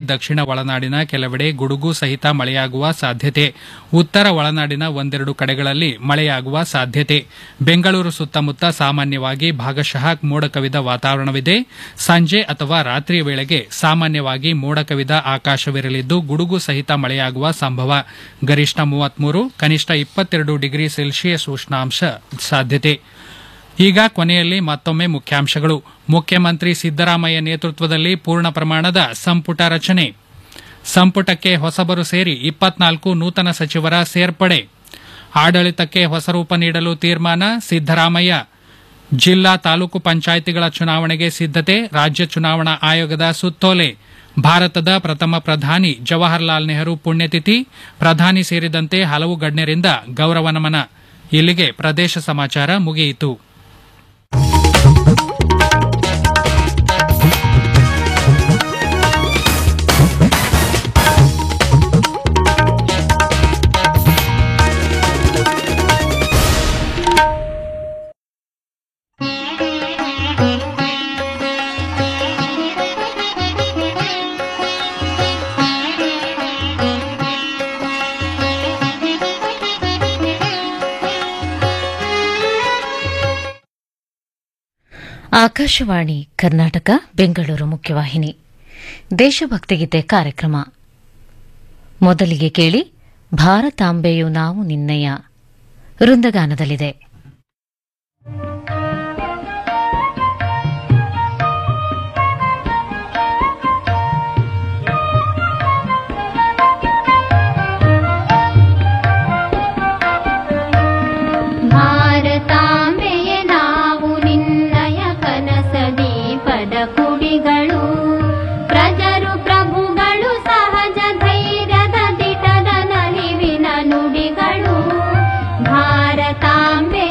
ದಕ್ಷಿಣ ಒಳನಾಡಿನ ಕೆಲವೆಡೆ ಗುಡುಗು ಸಹಿತ ಮಳೆಯಾಗುವ ಸಾಧ್ಯತೆ ಉತ್ತರ ಒಳನಾಡಿನ ಒಂದೆರಡು ಕಡೆಗಳಲ್ಲಿ ಮಳೆಯಾಗುವ ಸಾಧ್ಯತೆ ಬೆಂಗಳೂರು ಸುತ್ತಮುತ್ತ ಸಾಮಾನ್ಯವಾಗಿ ಭಾಗಶಃ ಮೋಡ ಕವಿದ ವಾತಾವರಣವಿದೆ ಸಂಜೆ ಅಥವಾ ರಾತ್ರಿಯ ವೇಳೆಗೆ ಸಾಮಾನ್ಯವಾಗಿ ಮೋಡ ಕವಿದ ಆಕಾಶವಿರಲಿದ್ದು ಗುಡುಗು ಸಹಿತ ಮಳೆಯಾಗುವ ಸಂಭವ ಗರಿಷ್ಠ ಮೂವತ್ಮೂರು ಕನಿಷ್ಠ ಇಪ್ಪತ್ತೆರಡು ಡಿಗ್ರಿ ಸೆಲ್ಸಿಯಸ್ ಉಷ್ಣಾಂಶ ಸಾಧ್ಯತೆ ಈಗ ಕೊನೆಯಲ್ಲಿ ಮತ್ತೊಮ್ಮೆ ಮುಖ್ಯಾಂಶಗಳು ಮುಖ್ಯಮಂತ್ರಿ ಸಿದ್ದರಾಮಯ್ಯ ನೇತೃತ್ವದಲ್ಲಿ ಪೂರ್ಣ ಪ್ರಮಾಣದ ಸಂಪುಟ ರಚನೆ ಸಂಪುಟಕ್ಕೆ ಹೊಸಬರು ಸೇರಿ ಇಪ್ಪತ್ನಾಲ್ಕು ನೂತನ ಸಚಿವರ ಸೇರ್ಪಡೆ ಆಡಳಿತಕ್ಕೆ ಹೊಸ ರೂಪ ನೀಡಲು ತೀರ್ಮಾನ ಸಿದ್ದರಾಮಯ್ಯ ಜಿಲ್ಲಾ ತಾಲೂಕು ಪಂಚಾಯಿತಿಗಳ ಚುನಾವಣೆಗೆ ಸಿದ್ದತೆ ರಾಜ್ಯ ಚುನಾವಣಾ ಆಯೋಗದ ಸುತ್ತೋಲೆ ಭಾರತದ ಪ್ರಥಮ ಪ್ರಧಾನಿ ಜವಾಹರ್ಲಾಲ್ ನೆಹರು ಪುಣ್ಯತಿಥಿ ಪ್ರಧಾನಿ ಸೇರಿದಂತೆ ಹಲವು ಗಣ್ಯರಿಂದ ಗೌರವ ನಮನ ಇಲ್ಲಿಗೆ ಪ್ರದೇಶ ಸಮಾಚಾರ ಮುಗಿಯಿತು ಆಕಾಶವಾಣಿ ಕರ್ನಾಟಕ ಬೆಂಗಳೂರು ಮುಖ್ಯವಾಹಿನಿ ದೇಶಭಕ್ತಿಗೀತೆ ಕಾರ್ಯಕ್ರಮ ಮೊದಲಿಗೆ ಕೇಳಿ ಭಾರತಾಂಬೆಯು ನಾವು ನಿನ್ನಯ ವೃಂದಗಾನದಲ್ಲಿದೆ ಭಾರತಾಂಬೆಯೇ ನಾವು ನಿನ್ನಯ ಕನಸ ದೀಪದ ಕುಡಿಗಳು ಪ್ರಜರು ಪ್ರಭುಗಳು ಸಹಜ ಧೈರ್ಯದ ದಿಟದ ನಲಿವಿನ ನುಡಿಗಳು ಭಾರತಾಂಬೆ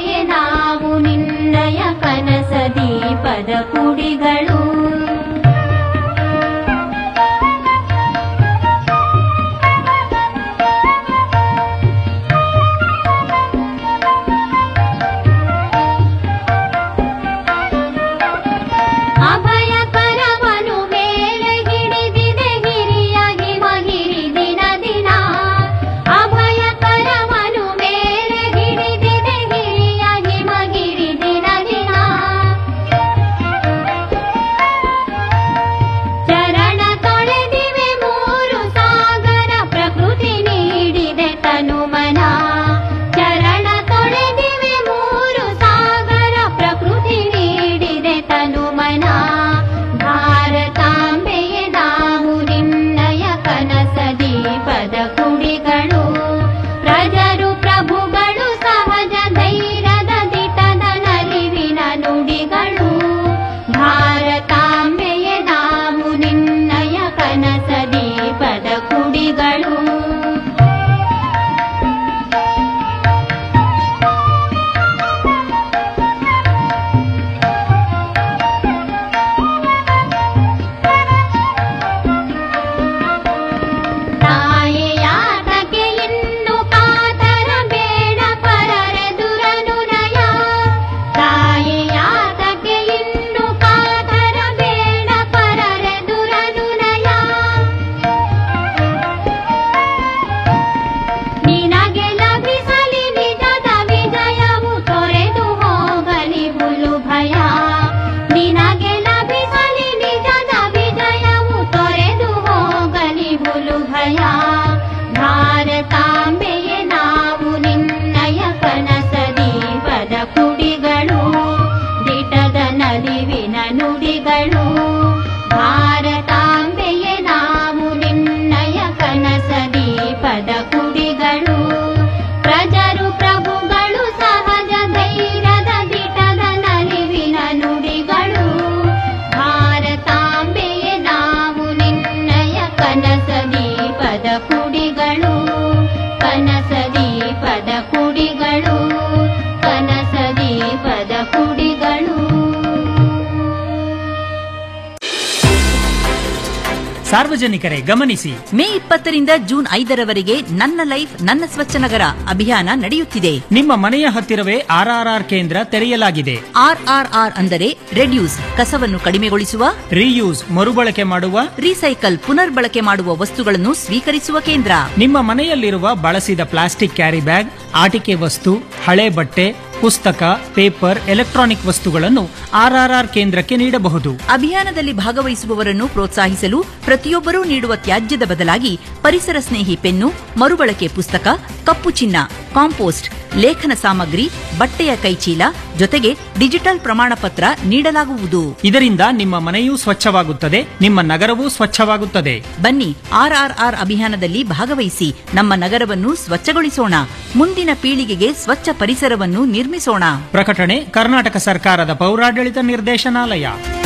ಸಾರ್ವಜನಿಕರೇ ಗಮನಿಸಿ ಮೇ ಇಪ್ಪತ್ತರಿಂದ ಜೂನ್ ಐದರವರೆಗೆ ನನ್ನ ಲೈಫ್ ನನ್ನ ಸ್ವಚ್ಛ ನಗರ ಅಭಿಯಾನ ನಡೆಯುತ್ತಿದೆ ನಿಮ್ಮ ಮನೆಯ ಹತ್ತಿರವೇ ಆರ್ಆರ್ಆರ್ ಕೇಂದ್ರ ತೆರೆಯಲಾಗಿದೆ ಆರ್ಆರ್ಆರ್ ಅಂದರೆ ರೆಡ್ಯೂಸ್ ಕಸವನ್ನು ಕಡಿಮೆಗೊಳಿಸುವ ರೀಯೂಸ್ ಮರುಬಳಕೆ ಮಾಡುವ ರೀಸೈಕಲ್ ಪುನರ್ಬಳಕೆ ಮಾಡುವ ವಸ್ತುಗಳನ್ನು ಸ್ವೀಕರಿಸುವ ಕೇಂದ್ರ ನಿಮ್ಮ ಮನೆಯಲ್ಲಿರುವ ಬಳಸಿದ ಪ್ಲಾಸ್ಟಿಕ್ ಕ್ಯಾರಿ ಬ್ಯಾಗ್ ಆಟಿಕೆ ವಸ್ತು ಹಳೆ ಬಟ್ಟೆ ಪುಸ್ತಕ ಪೇಪರ್ ಎಲೆಕ್ಟ್ರಾನಿಕ್ ವಸ್ತುಗಳನ್ನು ಆರ್ಆರ್ಆರ್ ಕೇಂದ್ರಕ್ಕೆ ನೀಡಬಹುದು ಅಭಿಯಾನದಲ್ಲಿ ಭಾಗವಹಿಸುವವರನ್ನು ಪ್ರೋತ್ಸಾಹಿಸಲು ಪ್ರತಿಯೊಬ್ಬರೂ ನೀಡುವ ತ್ಯಾಜ್ಯದ ಬದಲಾಗಿ ಪರಿಸರ ಸ್ನೇಹಿ ಪೆನ್ನು ಮರುಬಳಕೆ ಪುಸ್ತಕ ಕಪ್ಪು ಚಿನ್ನ ಕಾಂಪೋಸ್ಟ್ ಲೇಖನ ಸಾಮಗ್ರಿ ಬಟ್ಟೆಯ ಕೈಚೀಲ ಜೊತೆಗೆ ಡಿಜಿಟಲ್ ಪ್ರಮಾಣ ಪತ್ರ ನೀಡಲಾಗುವುದು ಇದರಿಂದ ನಿಮ್ಮ ಮನೆಯೂ ಸ್ವಚ್ಛವಾಗುತ್ತದೆ ನಿಮ್ಮ ನಗರವೂ ಸ್ವಚ್ಛವಾಗುತ್ತದೆ ಬನ್ನಿ ಆರ್ಆರ್ಆರ್ ಅಭಿಯಾನದಲ್ಲಿ ಭಾಗವಹಿಸಿ ನಮ್ಮ ನಗರವನ್ನು ಸ್ವಚ್ಛಗೊಳಿಸೋಣ ಮುಂದಿನ ಪೀಳಿಗೆಗೆ ಸ್ವಚ್ಛ ಪರಿಸರವನ್ನು ನಿರ್ಮಿಸೋಣ ಪ್ರಕಟಣೆ ಕರ್ನಾಟಕ ಸರ್ಕಾರದ ಪೌರಾಡಳಿತ ನಿರ್ದೇಶನಾಲಯ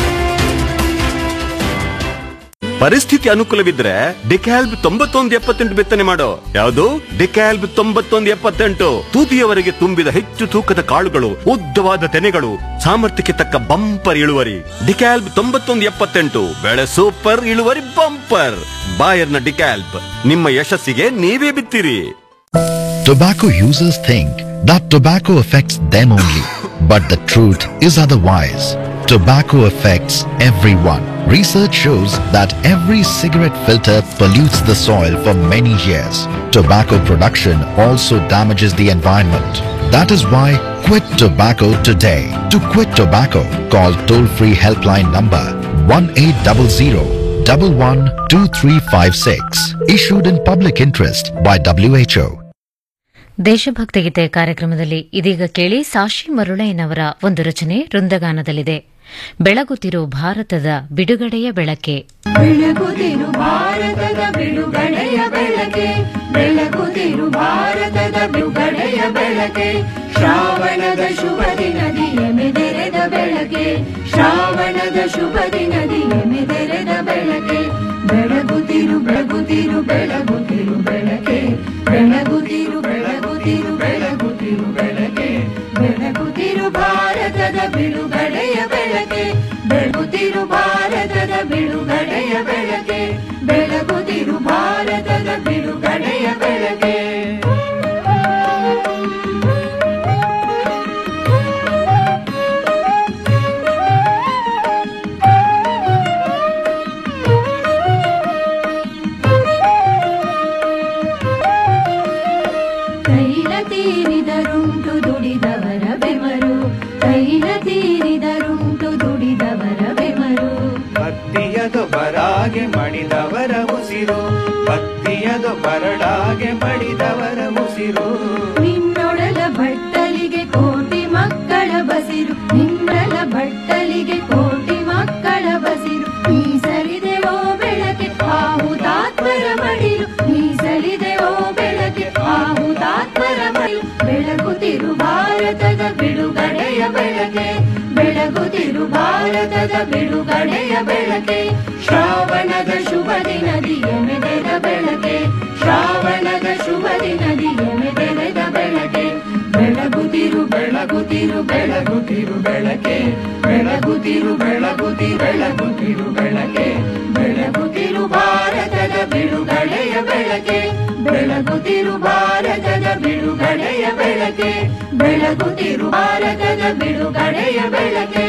ಪರಿಸ್ಥಿತಿ ಅನುಕೂಲವಿದ್ರೆ ಡಿಕ್ಯಾಲ್ಬ್ ತೊಂಬತ್ತೊಂದು ಎಪ್ಪತ್ತೆಂಟು ಬಿತ್ತನೆ ಮಾಡೋ ಯಾವುದು ಡಿಕ್ಯಾಲ್ಬ್ ತೊಂಬತ್ತೊಂದು ಎಪ್ಪತ್ತೆಂಟು ತೂತಿಯವರೆಗೆ ತುಂಬಿದ ಹೆಚ್ಚು ತೂಕದ ಕಾಳುಗಳು ಉದ್ದವಾದ ತೆನೆಗಳು ಸಾಮರ್ಥ್ಯಕ್ಕೆ ತಕ್ಕ ಬಂಪರ್ ಇಳುವರಿ ಡಿಕ್ಯಾಲ್ಬ್ ತೊಂಬತ್ತೊಂದು ಎಪ್ಪತ್ತೆಂಟು ಬೆಳೆ ಸೂಪರ್ ಇಳುವರಿ ಬಂಪರ್ ಬಾಯರ್ನ ಡಿಕ್ಯಾಲ್ಬ್ ನಿಮ್ಮ ಯಶಸ್ಸಿಗೆ ನೀವೇ ಬಿತ್ತಿರಿ Tobacco users think that tobacco affects them only. But the truth is otherwise. Tobacco affects everyone. Research shows that every cigarette filter pollutes the soil for many years. Tobacco production also damages the environment. That is why quit tobacco today. To quit tobacco, call toll-free helpline number 1800 112356. Issued in public interest by WHO. ದೇಶಭಕ್ತಿಗೀತೆ ಕಾರ್ಯಕ್ರಮದಲ್ಲಿ ಇದೀಗ ಕೇಳಿ ಸಾಶಿ ಮರುಳಯ್ಯನವರ ಒಂದು ರಚನೆ ವೃಂದಗಾನದಲ್ಲಿದೆ ಬೆಳಗುತ್ತಿರೋ ಭಾರತದ ಬಿಡುಗಡೆಯ ಬೆಳಕೆ ಬೆಳಗುತ್ತಿರು ಭಾರತದ ಬಿಡುಗಡೆಯ ಬೆಳಕೆ ಬೆಳಗುತ್ತಿರು ಭಾರತದ ಬಿಡುಗಡೆಯ ಬೆಳಕೆ ಶ್ರಾವಣದ ಶುಭ ದಿನದಿಯ ಮೆದೆರೆದ ಬೆಳಕೆ ಶ್ರಾವಣದ ಶುಭ ದಿನದಿಯ ಮೆದೆರೆದ ಬೆಳಕೆ ಬೆಳಗುತ್ತಿರು ಬೆಳಗುತ್ತಿರು ಬೆಳಗುತ್ತಿರು ಬೆಳಕೆ ಬೆಳಗುತ್ತಿರು ಬೆಳಗುತ್ತಿರು ಬೆಳಗುತ್ತಿರು ಬೆಳಕೆ ಬೆಳಗುತ್ತಿರು ಭಾರತದ ಬಿಡುಗಡೆಯ ಬೆಳಕೆ ಬೆಳಗುತ್ತಿರು ಭಾರತದ ಬಿಡುಗಡೆಯ ಬೆಳಕೆ ಬೆಳಗುತ್ತಿರು ಭಾರತದ ಬಿಡುಗಡೆಯ ಬೆಳಕೆ ತೈಲ ತೀರಿದರುಂಟು ದುಡಿದವರ ಬೆಮರು ತೈಲ ತೀರಿದರುಂಟು ದುಡಿದವರ ಬೆಮರು ಭಕ್ತಿಯದು ಬರಾಗೆ ಮಣಿದವರ ಉಸಿರು ಭಕ್ತಿಯದು ಬರಡಾಗೆ ಮಣಿದವರ ಉಸಿರು ನಿನ್ನೊಡಲ ಭಟ್ಟಲಿಗೆ ಕೋಟಿ ಮಕ್ಕಳ ಬಸಿರು ನಿನ್ನೊಡಲ ಭಟ್ಟಲಿಗೆ ಕೋಟಿ ಮಕ್ಕಳ ಬಸಿರು ಮೀಸಲಿದೆವೋ ಬೆಳಕೆ ಆಹುತಾತ್ಮರ ಮಡಿಲು ಮೀಸಲಿದೆವೋ ಬೆಳಕೆ ಆಹುತಾತ್ಮರ ಮಡಿಲು ಬೆಳಗುತ್ತಿರು ಭಾರತದ ಬಿಡುಗಡೆಯ ಬೆಳಕೆ ಬೆಳಗುತ್ತಿರು ಭಾರತದ ಬಿಡುಗಡೆಯ ಬೆಳಕೆ ಶ್ರಾವಣದ ಶುಭ ದಿನದಿಯ ಮೆದೆದ ಬೆಳಕೆ ಶ್ರಾವಣದ ಶುಭ ದಿನದಿಯ ಮೆದೆದ ಬೆಳಕೆ ಬೆಳಗುತ್ತಿರು ಬೆಳಗುತ್ತಿರು ಬೆಳಗುತ್ತಿರು ಬೆಳಕೆ ಬೆಳಗುತ್ತಿರು ಬೆಳಗುತ್ತಿ ಬೆಳಗುತ್ತಿರು ಬೆಳಕೆ ಬೆಳಗುತ್ತಿರು ಭಾರತದ ಬಿಡುಗಡೆಯ ಬೆಳಕೆ ಬೆಳಗುತ್ತಿರು ಭಾರತದ ಬಿಡುಗಡೆಯ ಬೆಳಕೆ ಬೆಳಗುತ್ತಿರು ಭಾರತದ ಬಿಡುಗಡೆಯ ಬೆಳಕೆ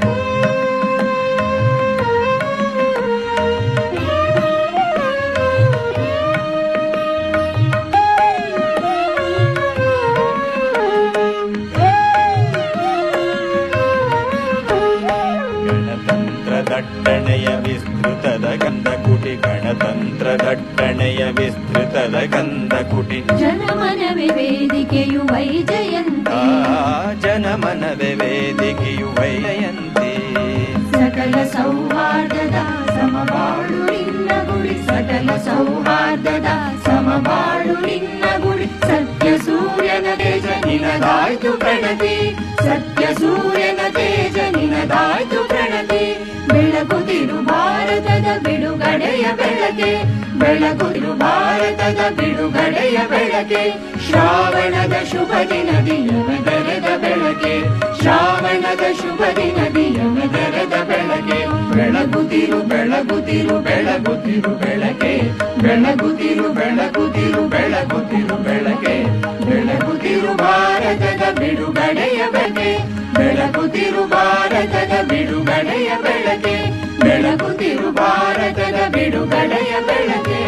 ಗಣತಂತ್ರ ದಟ್ಟಣೆಯ ವಿಸ್ತೃತದ ಗಂಧ ಕುಟಿ ಗಣತಂತ್ರ ದಟ್ಟಣೆಯ ವಿಸ್ತೃತದ ಗಂಧ ಕುಟಿ ಜನಮನವೇ ವೇದಿಕೆಯು ವೈಜಯಂತಿ ಆ ಜನಮನವೇ ವೇದಿಕೆಯು ವೈಜಯಂತಿ ಸಕಲ ಸೌಹಾರ್ದದ ಸಮಬಾಳು ನಿನ್ನ ಗುಡಿ ಸಕಲ ಸೌಹಾರ್ದದ ಸಮಬಾಳು ನಿನ್ನ ಗುಡಿ ಸತ್ಯ ಸೂರ್ಯನ ತೇಜ ನಿನದಾಯ್ತು ಪ್ರಣತಿ ಸತ್ಯ ಸೂರ್ಯನ ತೇಜ ನಿನದಾಯ್ತು ಪ್ರಣತಿ ಬೆಳಗುತ್ತಿರು ಭಾರತದ ಭಾರತದ ಬಿಡುಗಡೆಯ ಬೆಳಕೆ ಬೆಳಗುತ್ತಿರು ಭಾರತದ ಬಿಡುಗಡೆಯ ಬೆಳಕೆ ಶ್ರಾವಣದ ಶುಭ ದಿನದಿಯವೆದರೆದ ಬೆಳಕೆ ಶ್ರಾವಣದ ಶುಭ ದಿನದಿಯವೆದರೆದ ಬೆಳಕೆ ಬೆಳಗುತ್ತಿರು ಬೆಳಗುತ್ತಿರು ಬೆಳಗುತ್ತಿರು ಬೆಳಕೆ ಬೆಳಗುತ್ತಿರು ಬೆಳಗುತ್ತಿರು ಬೆಳಗುತ್ತಿರು ಬೆಳಕೆ ಬೆಳಗುತ್ತಿರು ಭಾರತದ ಬಿಡುಗಡೆಯ ಬೆಳಕೆ ಬೆಳಗುತ್ತಿರು ಭಾರತದ ಬಿಡುಗಡೆಯ ಬೆಳಕೆ ಬೆಳಗುತ್ತಿರು ಭಾರತದ ಬಿಡುಗಡೆಯ ಬೆಳಕೆ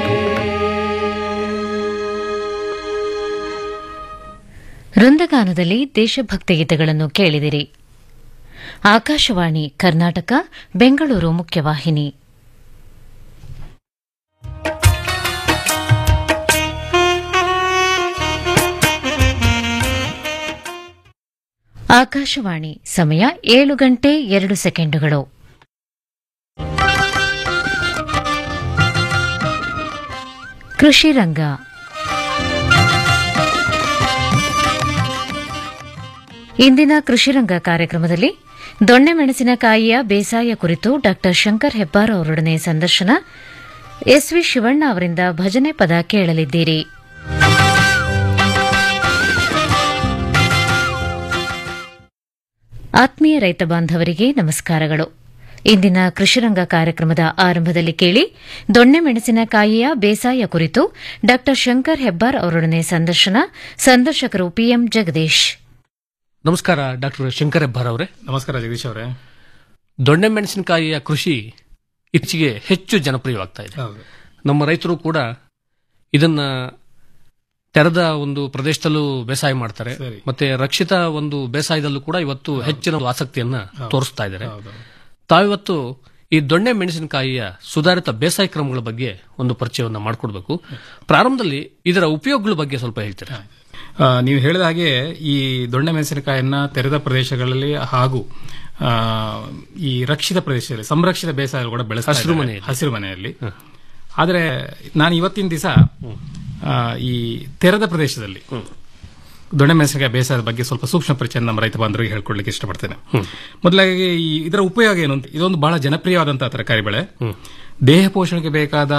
ವೃಂದಗಾನದಲ್ಲಿ ದೇಶಭಕ್ತಿ ಗೀತೆಗಳನ್ನು ಕೇಳಿದಿರಿ ಆಕಾಶವಾಣಿ ಕರ್ನಾಟಕ ಬೆಂಗಳೂರು ಮುಖ್ಯವಾಹಿನಿ ಆಕಾಶವಾಣಿ ಸಮಯ ಏಳು ಗಂಟೆ ಎರಡು ಸೆಕೆಂಡುಗಳು ಕೃಷಿ ರಂಗ ಇಂದಿನ ಕೃಷಿರಂಗ ಕಾರ್ಯಕ್ರಮದಲ್ಲಿ ದೊಣ್ಣೆ ಮೆಣಸಿನಕಾಯಿಯ ಬೇಸಾಯ ಕುರಿತು ಡಾ ಶಂಕರ್ ಹೆಬ್ಬಾರ್ ಅವರೊಡನೆ ಸಂದರ್ಶನ ಎಸ್ವಿ ಶಿವಣ್ಣ ಅವರಿಂದ ಭಜನೆ ಪದ ಕೇಳಲಿದ್ದೀರಿ ಆತ್ಮೀಯ ರೈತ ಬಾಂಧವರಿಗೆ ನಮಸ್ಕಾರಗಳು ಇಂದಿನ ಕೃಷಿರಂಗ ಕಾರ್ಯಕ್ರಮದ ಆರಂಭದಲ್ಲಿ ಕೇಳಿ ದೊಣ್ಣೆ ಮೆಣಸಿನಕಾಯಿಯ ಬೇಸಾಯ ಕುರಿತು ಡಾ ಶಂಕರ್ ಹೆಬ್ಬಾರ್ ಅವರೊಡನೆ ಸಂದರ್ಶನ ಸಂದರ್ಶಕರು ಪಿಎಂ ಜಗದೀಶ್ ನಮಸ್ಕಾರ ಡಾಕ್ಟರ್ ಶಂಕರ್ ಹೆಬ್ಬಾರ್ ಅವರೇ ನಮಸ್ಕಾರ ಜಗದೀಶ್ ಅವರೇ ದೊಣ್ಣೆ ಮೆಣಸಿನಕಾಯಿಯ ಕೃಷಿ ಇತ್ತೀಚೆಗೆ ಹೆಚ್ಚು ಜನಪ್ರಿಯವಾಗ್ತಾ ಇದೆ ಹೌದು ನಮ್ಮ ರೈತರು ಕೂಡ ಇದನ್ನ ತೆರೆದ ಒಂದು ಪ್ರದೇಶದಲ್ಲೂ ಬೇಸಾಯ ಮಾಡ್ತಾರೆ ಸರಿ. ಮತ್ತೆ ರಕ್ಷಿತ ಒಂದು ಬೇಸಾಯದಲ್ಲೂ ಕೂಡ ಇವತ್ತು ಹೆಚ್ಚಿನ ಒಂದು ಆಸಕ್ತಿಯನ್ನ ತೋರಿಸ್ತಾ ಇದ್ದಾರೆ ಹೌದು ತಾವಿವತ್ತು ಈ ದೊಣ್ಣೆ ಮೆಣಸಿನಕಾಯಿಯ ಸುಧಾರಿತ ಬೇಸಾಯ ಕ್ರಮಗಳ ಬಗ್ಗೆ ಒಂದು ಪರಿಚಯವನ್ನ ಮಾಡಿಕೊಡ್ಬೇಕು ಪ್ರಾರಂಭದಲ್ಲಿ ಇದರ ಉಪಯೋಗಗಳ ಬಗ್ಗೆ ಸ್ವಲ್ಪ ಹೇಳ್ತೀರಾ ಆ, ನೀವು ಹೇಳಿದ ಹಾಗೆ ಈ ದೊಣ್ಣೆ ಮೆಣಸಿನಕಾಯಿಯನ್ನ ತೆರೆದ ಪ್ರದೇಶಗಳಲ್ಲಿ ಹಾಗೂ ಆ, ಈ ರಕ್ಷಿತ ಪ್ರದೇಶದಲ್ಲಿ ಸಂರಕ್ಷಿತ ಬೇಸಾಯ ಕೂಡ ಬೆಳೆಸ್ತಾ ಹಸಿರು ಇದ್ದಾರೆ. ಮನೆಯಲ್ಲಿ. ಹಸಿರು ಮನೆಯಲ್ಲಿ ಆದರೆ ನಾನು ಇವತ್ತಿನ ದಿವಸ ಈ ತೆರೆದ ಪ್ರದೇಶದಲ್ಲಿ ದೊಣ್ಣೆ ಮೆಣಸಿನಕಾಯಿ ಬೇಸಾಯದ ಬಗ್ಗೆ ಸ್ವಲ್ಪ ಸೂಕ್ಷ್ಮ ಪರಿಚಯ ನಮ್ಮ ರೈತ ಬಾಂಧವರಿಗೆ ಹೇಳ್ಕೊಡ್ಲಿಕ್ಕೆ ಇಷ್ಟಪಡ್ತೇನೆ ಮೊದಲಾಗಿ ಈ ಇದರ ಉಪಯೋಗ ಏನು ಅಂತ ಇದೊಂದು ಬಹಳ ಜನಪ್ರಿಯವಾದಂತಹ ತರಕಾರಿ ಬೆಳೆ ದೇಹ ಪೋಷಣೆಗೆ ಬೇಕಾದ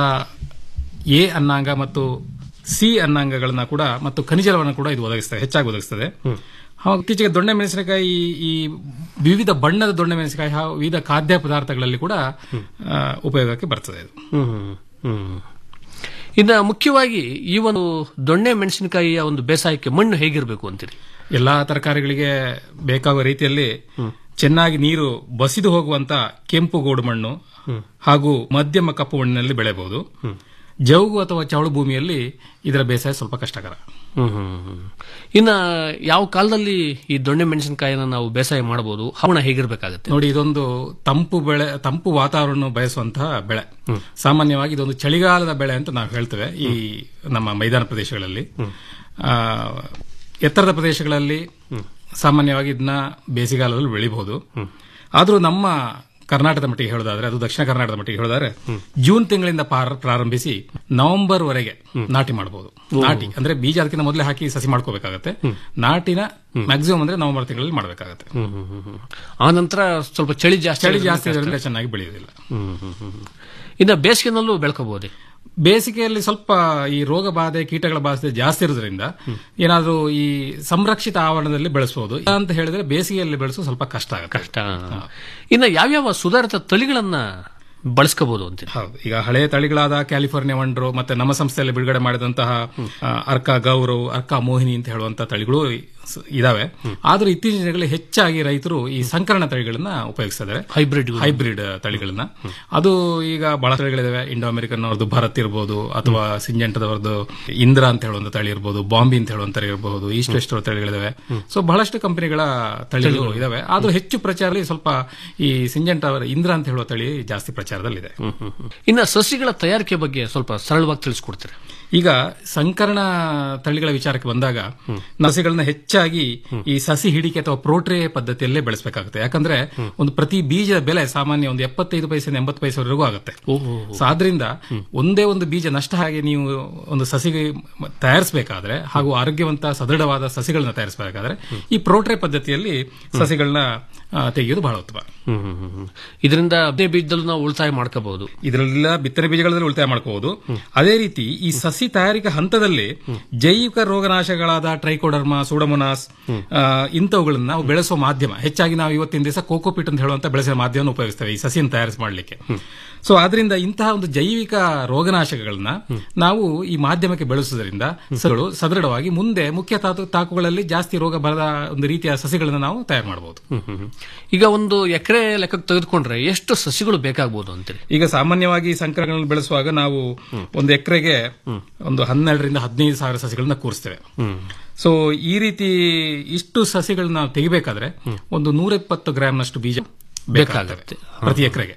ಎ ಅನ್ನಾಂಗ ಮತ್ತು ಸಿ ಅನ್ನಾಂಗಗಳನ್ನ ಕೂಡ ಮತ್ತು ಖನಿಜಲವನ್ನು ಕೂಡ ಇದು ಒದಗಿಸ್ತದೆ ಹೆಚ್ಚಾಗಿ ಒದಗಿಸ್ತದೆ ಹಾಗೂ ಇತ್ತೀಚೆಗೆ ದೊಣ್ಣೆ ಮೆಣಸಿನಕಾಯಿ ಈ ವಿವಿಧ ಬಣ್ಣದ ದೊಣ್ಣೆ ಮೆಣಸಿನಕಾಯಿ ಹಾಗೂ ವಿವಿಧ ಖಾದ್ಯ ಪದಾರ್ಥಗಳಲ್ಲಿ ಕೂಡ ಆ, ಉಪಯೋಗಕ್ಕೆ ಬರ್ತದೆ ಇದು ಹ್ಮ್ ಹ್ಮ್ ಇನ್ನ ಮುಖ್ಯವಾಗಿ ಈ ಒಂದು ದೊಣ್ಣೆ ಮೆಣಸಿನಕಾಯಿಯ ಒಂದು ಬೇಸಾಯಕ್ಕೆ ಮಣ್ಣು ಹೇಗಿರಬೇಕು ಅಂತೀರಿ ಎಲ್ಲಾ ತರಕಾರಿಗಳಿಗೆ ಬೇಕಾಗುವ ರೀತಿಯಲ್ಲಿ ಚೆನ್ನಾಗಿ ನೀರು ಬಸಿದು ಹೋಗುವಂತ ಕೆಂಪು ಗೋಡು ಮಣ್ಣು ಹಾಗೂ ಮಧ್ಯಮ ಕಪ್ಪು ಮಣ್ಣಿನಲ್ಲಿ ಬೆಳೆಯಬಹುದು ಜೌಗು ಅಥವಾ ಚವಳು ಭೂಮಿಯಲ್ಲಿ ಇದರ ಬೇಸಾಯ ಸ್ವಲ್ಪ ಕಷ್ಟಕರ ಹ್ಮ್ ಹ್ಮ್ ಹ್ಮ್. ಇನ್ನ ಯಾವ ಕಾಲದಲ್ಲಿ ಈ ದೊಣ್ಣೆ ಮೆಣಸಿನಕಾಯಿನ ನಾವು ಬೇಸಾಯ ಮಾಡಬಹುದು ಹವಣ ಹೇಗಿರ್ಬೇಕಾಗತ್ತೆ ನೋಡಿ ಇದೊಂದು ತಂಪು ಬೆಳೆ ತಂಪು ವಾತಾವರಣ ಬಯಸುವಂತಹ ಬೆಳೆ ಸಾಮಾನ್ಯವಾಗಿ ಇದೊಂದು ಚಳಿಗಾಲದ ಬೆಳೆ ಅಂತ ನಾವು ಹೇಳ್ತೇವೆ ಈ ನಮ್ಮ ಮೈದಾನ ಪ್ರದೇಶಗಳಲ್ಲಿ ಆ, ಎತ್ತರದ ಪ್ರದೇಶಗಳಲ್ಲಿ ಸಾಮಾನ್ಯವಾಗಿ ಇದನ್ನ ಬೇಸಿಗೆಗಾಲದಲ್ಲಿ ಬೆಳಿಬಹುದು ಆದರೂ ನಮ್ಮ ಕರ್ನಾಟಕದ ಮಟ್ಟಿಗೆ ಹೇಳೋದಾದ್ರೆ ಅದು ದಕ್ಷಿಣ ಕರ್ನಾಟಕದ ಮಟ್ಟಿಗೆ ಹೇಳೋದಾದ್ರೆ ಜೂನ್ ತಿಂಗಳಿಂದ ಪಾರ- ಪ್ರಾರಂಭಿಸಿ ನವೆಂಬರ್ ವರೆಗೆ ನಾಟಿ ಮಾಡಬಹುದು ನಾಟಿ ಅಂದ್ರೆ ಬೀಜ ಅದಕ್ಕಿಂತ ಮೊದಲೇ ಹಾಕಿ ಸಸಿ ಮಾಡ್ಕೋಬೇಕಾಗತ್ತೆ ನಾಟಿನ ಮ್ಯಾಕ್ಸಿಮಮ್ ಅಂದ್ರೆ ನವೆಂಬರ್ ತಿಂಗಳಲ್ಲಿ ಮಾಡಬೇಕಾಗತ್ತೆ ಆ ನಂತರ ಸ್ವಲ್ಪ ಚಳಿ ಜಾಸ್ತಿ ಚಳಿ ಆಗೋದ್ರಿಂದ ಜಾಸ್ತಿ ಕಷ್ಟ. ಇರೋದ್ರಿಂದ ಚೆನ್ನಾಗಿ ಬೆಳೆಯೋದಿಲ್ಲ ಹ್ಮ್ ಹ್ಮ್ ಹ್ಮ್ ಹ್ಮ್. ಇನ್ನ ಬೇಸಿಗೆನಲ್ಲೂ ಬೆಳ್ಕೋಬಹುದೇ ಬೇಸಿಗೆಯಲ್ಲಿ ಸ್ವಲ್ಪ ಈ ರೋಗ ಬಾಧೆ ಕೀಟಗಳ ಬಾಧೆ ಜಾಸ್ತಿ ಇರೋದ್ರಿಂದ ಏನಾದ್ರೂ ಈ ಸಂರಕ್ಷಿತ ಆವರಣದಲ್ಲಿ ಬೆಳೆಸಬಹುದು ಇಲ್ಲ ಅಂತ ಹೇಳಿದ್ರೆ ಬೇಸಿಗೆಯಲ್ಲಿ ಬೆಳೆಸೋದು ಸ್ವಲ್ಪ ಕಷ್ಟ ಆಗುತ್ತೆ ಕಷ್ಟ ಇನ್ನ ಯಾವ್ಯಾವ ಸುಧಾರಿತ ತಳಿಗಳನ್ನ ಬಳಸ್ಕೋಬಹುದು ಅಂತೀರಿ ಹೌದು ಈಗ ಹಳೆಯ ತಳಿಗಳಾದ ಕ್ಯಾಲಿಫೋರ್ನಿಯಾ ವಂಡ್ರು ಮತ್ತೆ ನಮ್ಮ ಸಂಸ್ಥೆಯಲ್ಲಿ ಬಿಡುಗಡೆ ಮಾಡಿದಂತಹ ಆ, ಅರ್ಕ ಗೌರವ್ ಅರ್ಕ ಮೋಹಿನಿ ಅಂತ ಹೇಳುವಂತಹ ತಳಿಗಳು ಸ- ಇದಾವೆ ಆದ್ರೂ ಇತ್ತೀಚಿನ ದಿನಗಳಲ್ಲಿ ಹೆಚ್ಚಾಗಿ ರೈತರು ಈ ಸಂಕರಣ ತಳಿಗಳನ್ನ ಉಪಯೋಗಿಸ್ತಿದ್ದಾರೆ ಹೈಬ್ರಿಡ್ ಹೈಬ್ರಿಡ್ ತಳಿಗಳನ್ನ ಅದು ಈಗ ಬಹಳ ತಳಿಗಳಿದಾವೆ ಇಂಡೋ ಅಮೆರಿಕನ್ ಅವ್ರದ್ದು ಭರತ್ ಇರ್ಬೋದು ಅಥವಾ ಸಿಂಜೆಂಟದವರದ್ದು ಇಂದ್ರ ಅಂತ ಹೇಳುವಂತ ತಳಿ ಇರ್ಬೋದು ಬಾಂಬಿ ಅಂತ ಹೇಳುವಂತ ತಳಿ ಇರಬಹುದು ಈಸ್ಟ್ ವೆಸ್ಟ್ ತಳಿಗಳಿದಾವೆ ಸೊ ಬಹಳಷ್ಟು ಕಂಪನಿಗಳ ತಳಿಗಳು ಇದಾವೆ ಆದ್ರೂ ಹೆಚ್ಚು ಪ್ರಚಾರದಲ್ಲಿ ಸ್ವಲ್ಪ ಈ ಸಿಂಜೆಂಟ್ ಅವರ ಇಂದ್ರ ಅಂತ ಹೇಳುವ ತಳಿ ಜಾಸ್ತಿ ಪ್ರಚಾರದಲ್ಲಿದೆ ಇನ್ನ ಸಸಿಗಳ ತಯಾರಿಕೆ ಬಗ್ಗೆ ಸ್ವಲ್ಪ ಸರಳವಾಗಿ ತಿಳಿಸ್ಕೊಡ್ತೀರಾ ಈಗ ಸಂಕರಣ ತಳಿಗಳ ವಿಚಾರಕ್ಕೆ ಬಂದಾಗ ಸಸಿಗಳನ್ನ ಹೆಚ್ಚಾಗಿ ಈ ಸಸಿ ಹಿಡಿಕೆ ಅಥವಾ ಪ್ರೋಟ್ರೇ ಪದ್ಧತಿಯಲ್ಲೇ ಬೆಳೆಸಬೇಕಾಗುತ್ತೆ ಯಾಕಂದ್ರೆ ಒಂದು ಪ್ರತಿ ಬೀಜದ ಬೆಲೆ ಸಾಮಾನ್ಯ ಒಂದು ಎಪ್ಪತ್ತೈದು ಪೈಸೆಯಿಂದ ಎಂಬತ್ತು ಪೈಸೆವರೆಗೂ ಆಗುತ್ತೆ ಸೊ ಆದ್ರಿಂದ ಒಂದೇ ಒಂದು ಬೀಜ ನಷ್ಟ ಹಾಗೆ ನೀವು ಒಂದು ಸಸಿಗೆ ತಯಾರಿಸಬೇಕಾದ್ರೆ ಹಾಗೂ ಆರೋಗ್ಯವಂತ ಸದೃಢವಾದ ಸಸಿಗಳನ್ನ ತಯಾರಿಸಬೇಕಾದ್ರೆ ಈ ಪ್ರೋಟ್ರೇ ಪದ್ಧತಿಯಲ್ಲಿ ಸಸಿಗಳನ್ನ ಆ, ತೆಗೆಯೋದು ಬಹಳ ಉತ್ತಮ ಇದರಿಂದ ಅದೇ ಬೀಜದಲ್ಲೂ ನಾವು ಉಳಿತಾಯ ಮಾಡ್ಕೋಬಹುದು ಇದರಲ್ಲೆಲ್ಲ ಬಿತ್ತನೆ ಬೀಜಗಳಲ್ಲಿ ಉಳಿತಾಯ ಮಾಡ್ಕೋಬಹುದು ಅದೇ ರೀತಿ ಈ ಸಸಿ ತಯಾರಿಕಾ ಹಂತದಲ್ಲಿ ಜೈವಿಕ ರೋಗನಾಶಗಳಾದ ಟ್ರೈಕೋಡರ್ಮಾ ಸೂಡಮೊನಾಸ್ ಆ, ಇಂಥವುಗಳನ್ನ ನಾವು ಬೆಳೆಸುವ ಮಾಧ್ಯಮ ಹೆಚ್ಚಾಗಿ ನಾವು ಇವತ್ತಿನ ದಿವಸ ಕೋಕೋಪಿಟ್ ಅಂತ ಹೇಳುವಂತ ಬೆಳೆಸುವ ಮಾಧ್ಯಮವನ್ನು ಉಪಯೋಗಿಸ್ತೇವೆ ಈ ಸಸಿಯನ್ನು ತಯಾರಿಸಿ ಮಾಡಲಿಕ್ಕೆ ಸೊ ಆದ್ರಿಂದ ಇಂತಹ ಒಂದು ಜೈವಿಕ ರೋಗನಾಶಕಗಳನ್ನ ನಾವು ಈ ಮಾಧ್ಯಮಕ್ಕೆ ಬೆಳೆಸುವುದರಿಂದ ಸಸಿಗಳು ಸದೃಢವಾಗಿ ಮುಂದೆ ಮುಖ್ಯ ತಾತು ತಾಕುಗಳಲ್ಲಿ ಜಾಸ್ತಿ ರೋಗ ಬರದ ಒಂದು ರೀತಿಯ ಸಸಿಗಳನ್ನ ನಾವು ತಯಾರು ಮಾಡಬಹುದು ಈಗ ಒಂದು ಎಕರೆ ಲೆಕ್ಕಕ್ಕೆ ತೆಗೆದುಕೊಂಡ್ರೆ ಎಷ್ಟು ಸಸಿಗಳು ಬೇಕಾಗಬಹುದು ಅಂತೀರಿ ಈಗ ಸಾಮಾನ್ಯವಾಗಿ ಸಂಕರಗಳನ್ನು ಬೆಳೆಸುವಾಗ ನಾವು ಒಂದು ಎಕರೆಗೆ ಒಂದು ಹನ್ನೆರಡರಿಂದ ಹದಿನೈದು ಸಾವಿರ ಸಸಿಗಳನ್ನ ಕೂರಿಸ್ತೇವೆ ಸೊ ಈ ರೀತಿ ಇಷ್ಟು ಸಸಿಗಳನ್ನ ನಾವು ತೆಗಿಬೇಕಾದ್ರೆ ಒಂದು ನೂರ ಇಪ್ಪತ್ತು ಗ್ರಾಮ್ನಷ್ಟು ಬೀಜ ಬೇಕಾಗುತ್ತೆ ಪ್ರತಿ ಎಕರೆಗೆ